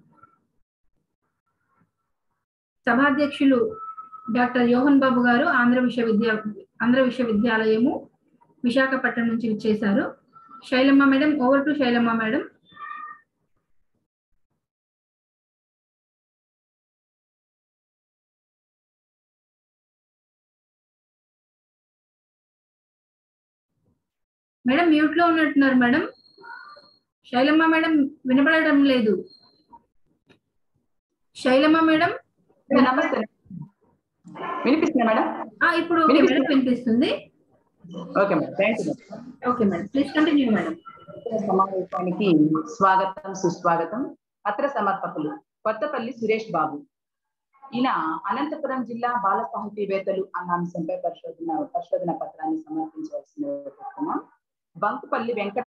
సభాధ్యక్షులు డాక్టర్ యోహన్ బాబు గారు ఆంధ్ర విశ్వవిద్యా ఆంధ్ర విశ్వవిద్యాలయము విశాఖపట్నం నుంచి విచ్చేశారు Shailamma madam over to Shailamma madam madam mute లో ఉన్నట్టున్నారు మేడం శైలమ్మ మేడం వినపడటం లేదు శైలమ్మ మేడం నమస్తే వినిపిస్తుందా మేడం ఆ, ఇప్పుడు ఓకే మేడం వినిపిస్తుంది okay madam thank you okay madam please continue madam సమావేశానికి స్వాగతం సుస్వాగతం పత్ర సమర్పకులు కొత్తపల్లి సురేష్ బాబు ఈయన అనంతపురం జిల్లా బాల సాహితీవేత్తలు అన్న అంశంపై పరిశోధన పరిశోధన పత్రాన్ని సమర్పించవలసిందిగా కోరుతున్నాం బంకుపల్లి వెంకట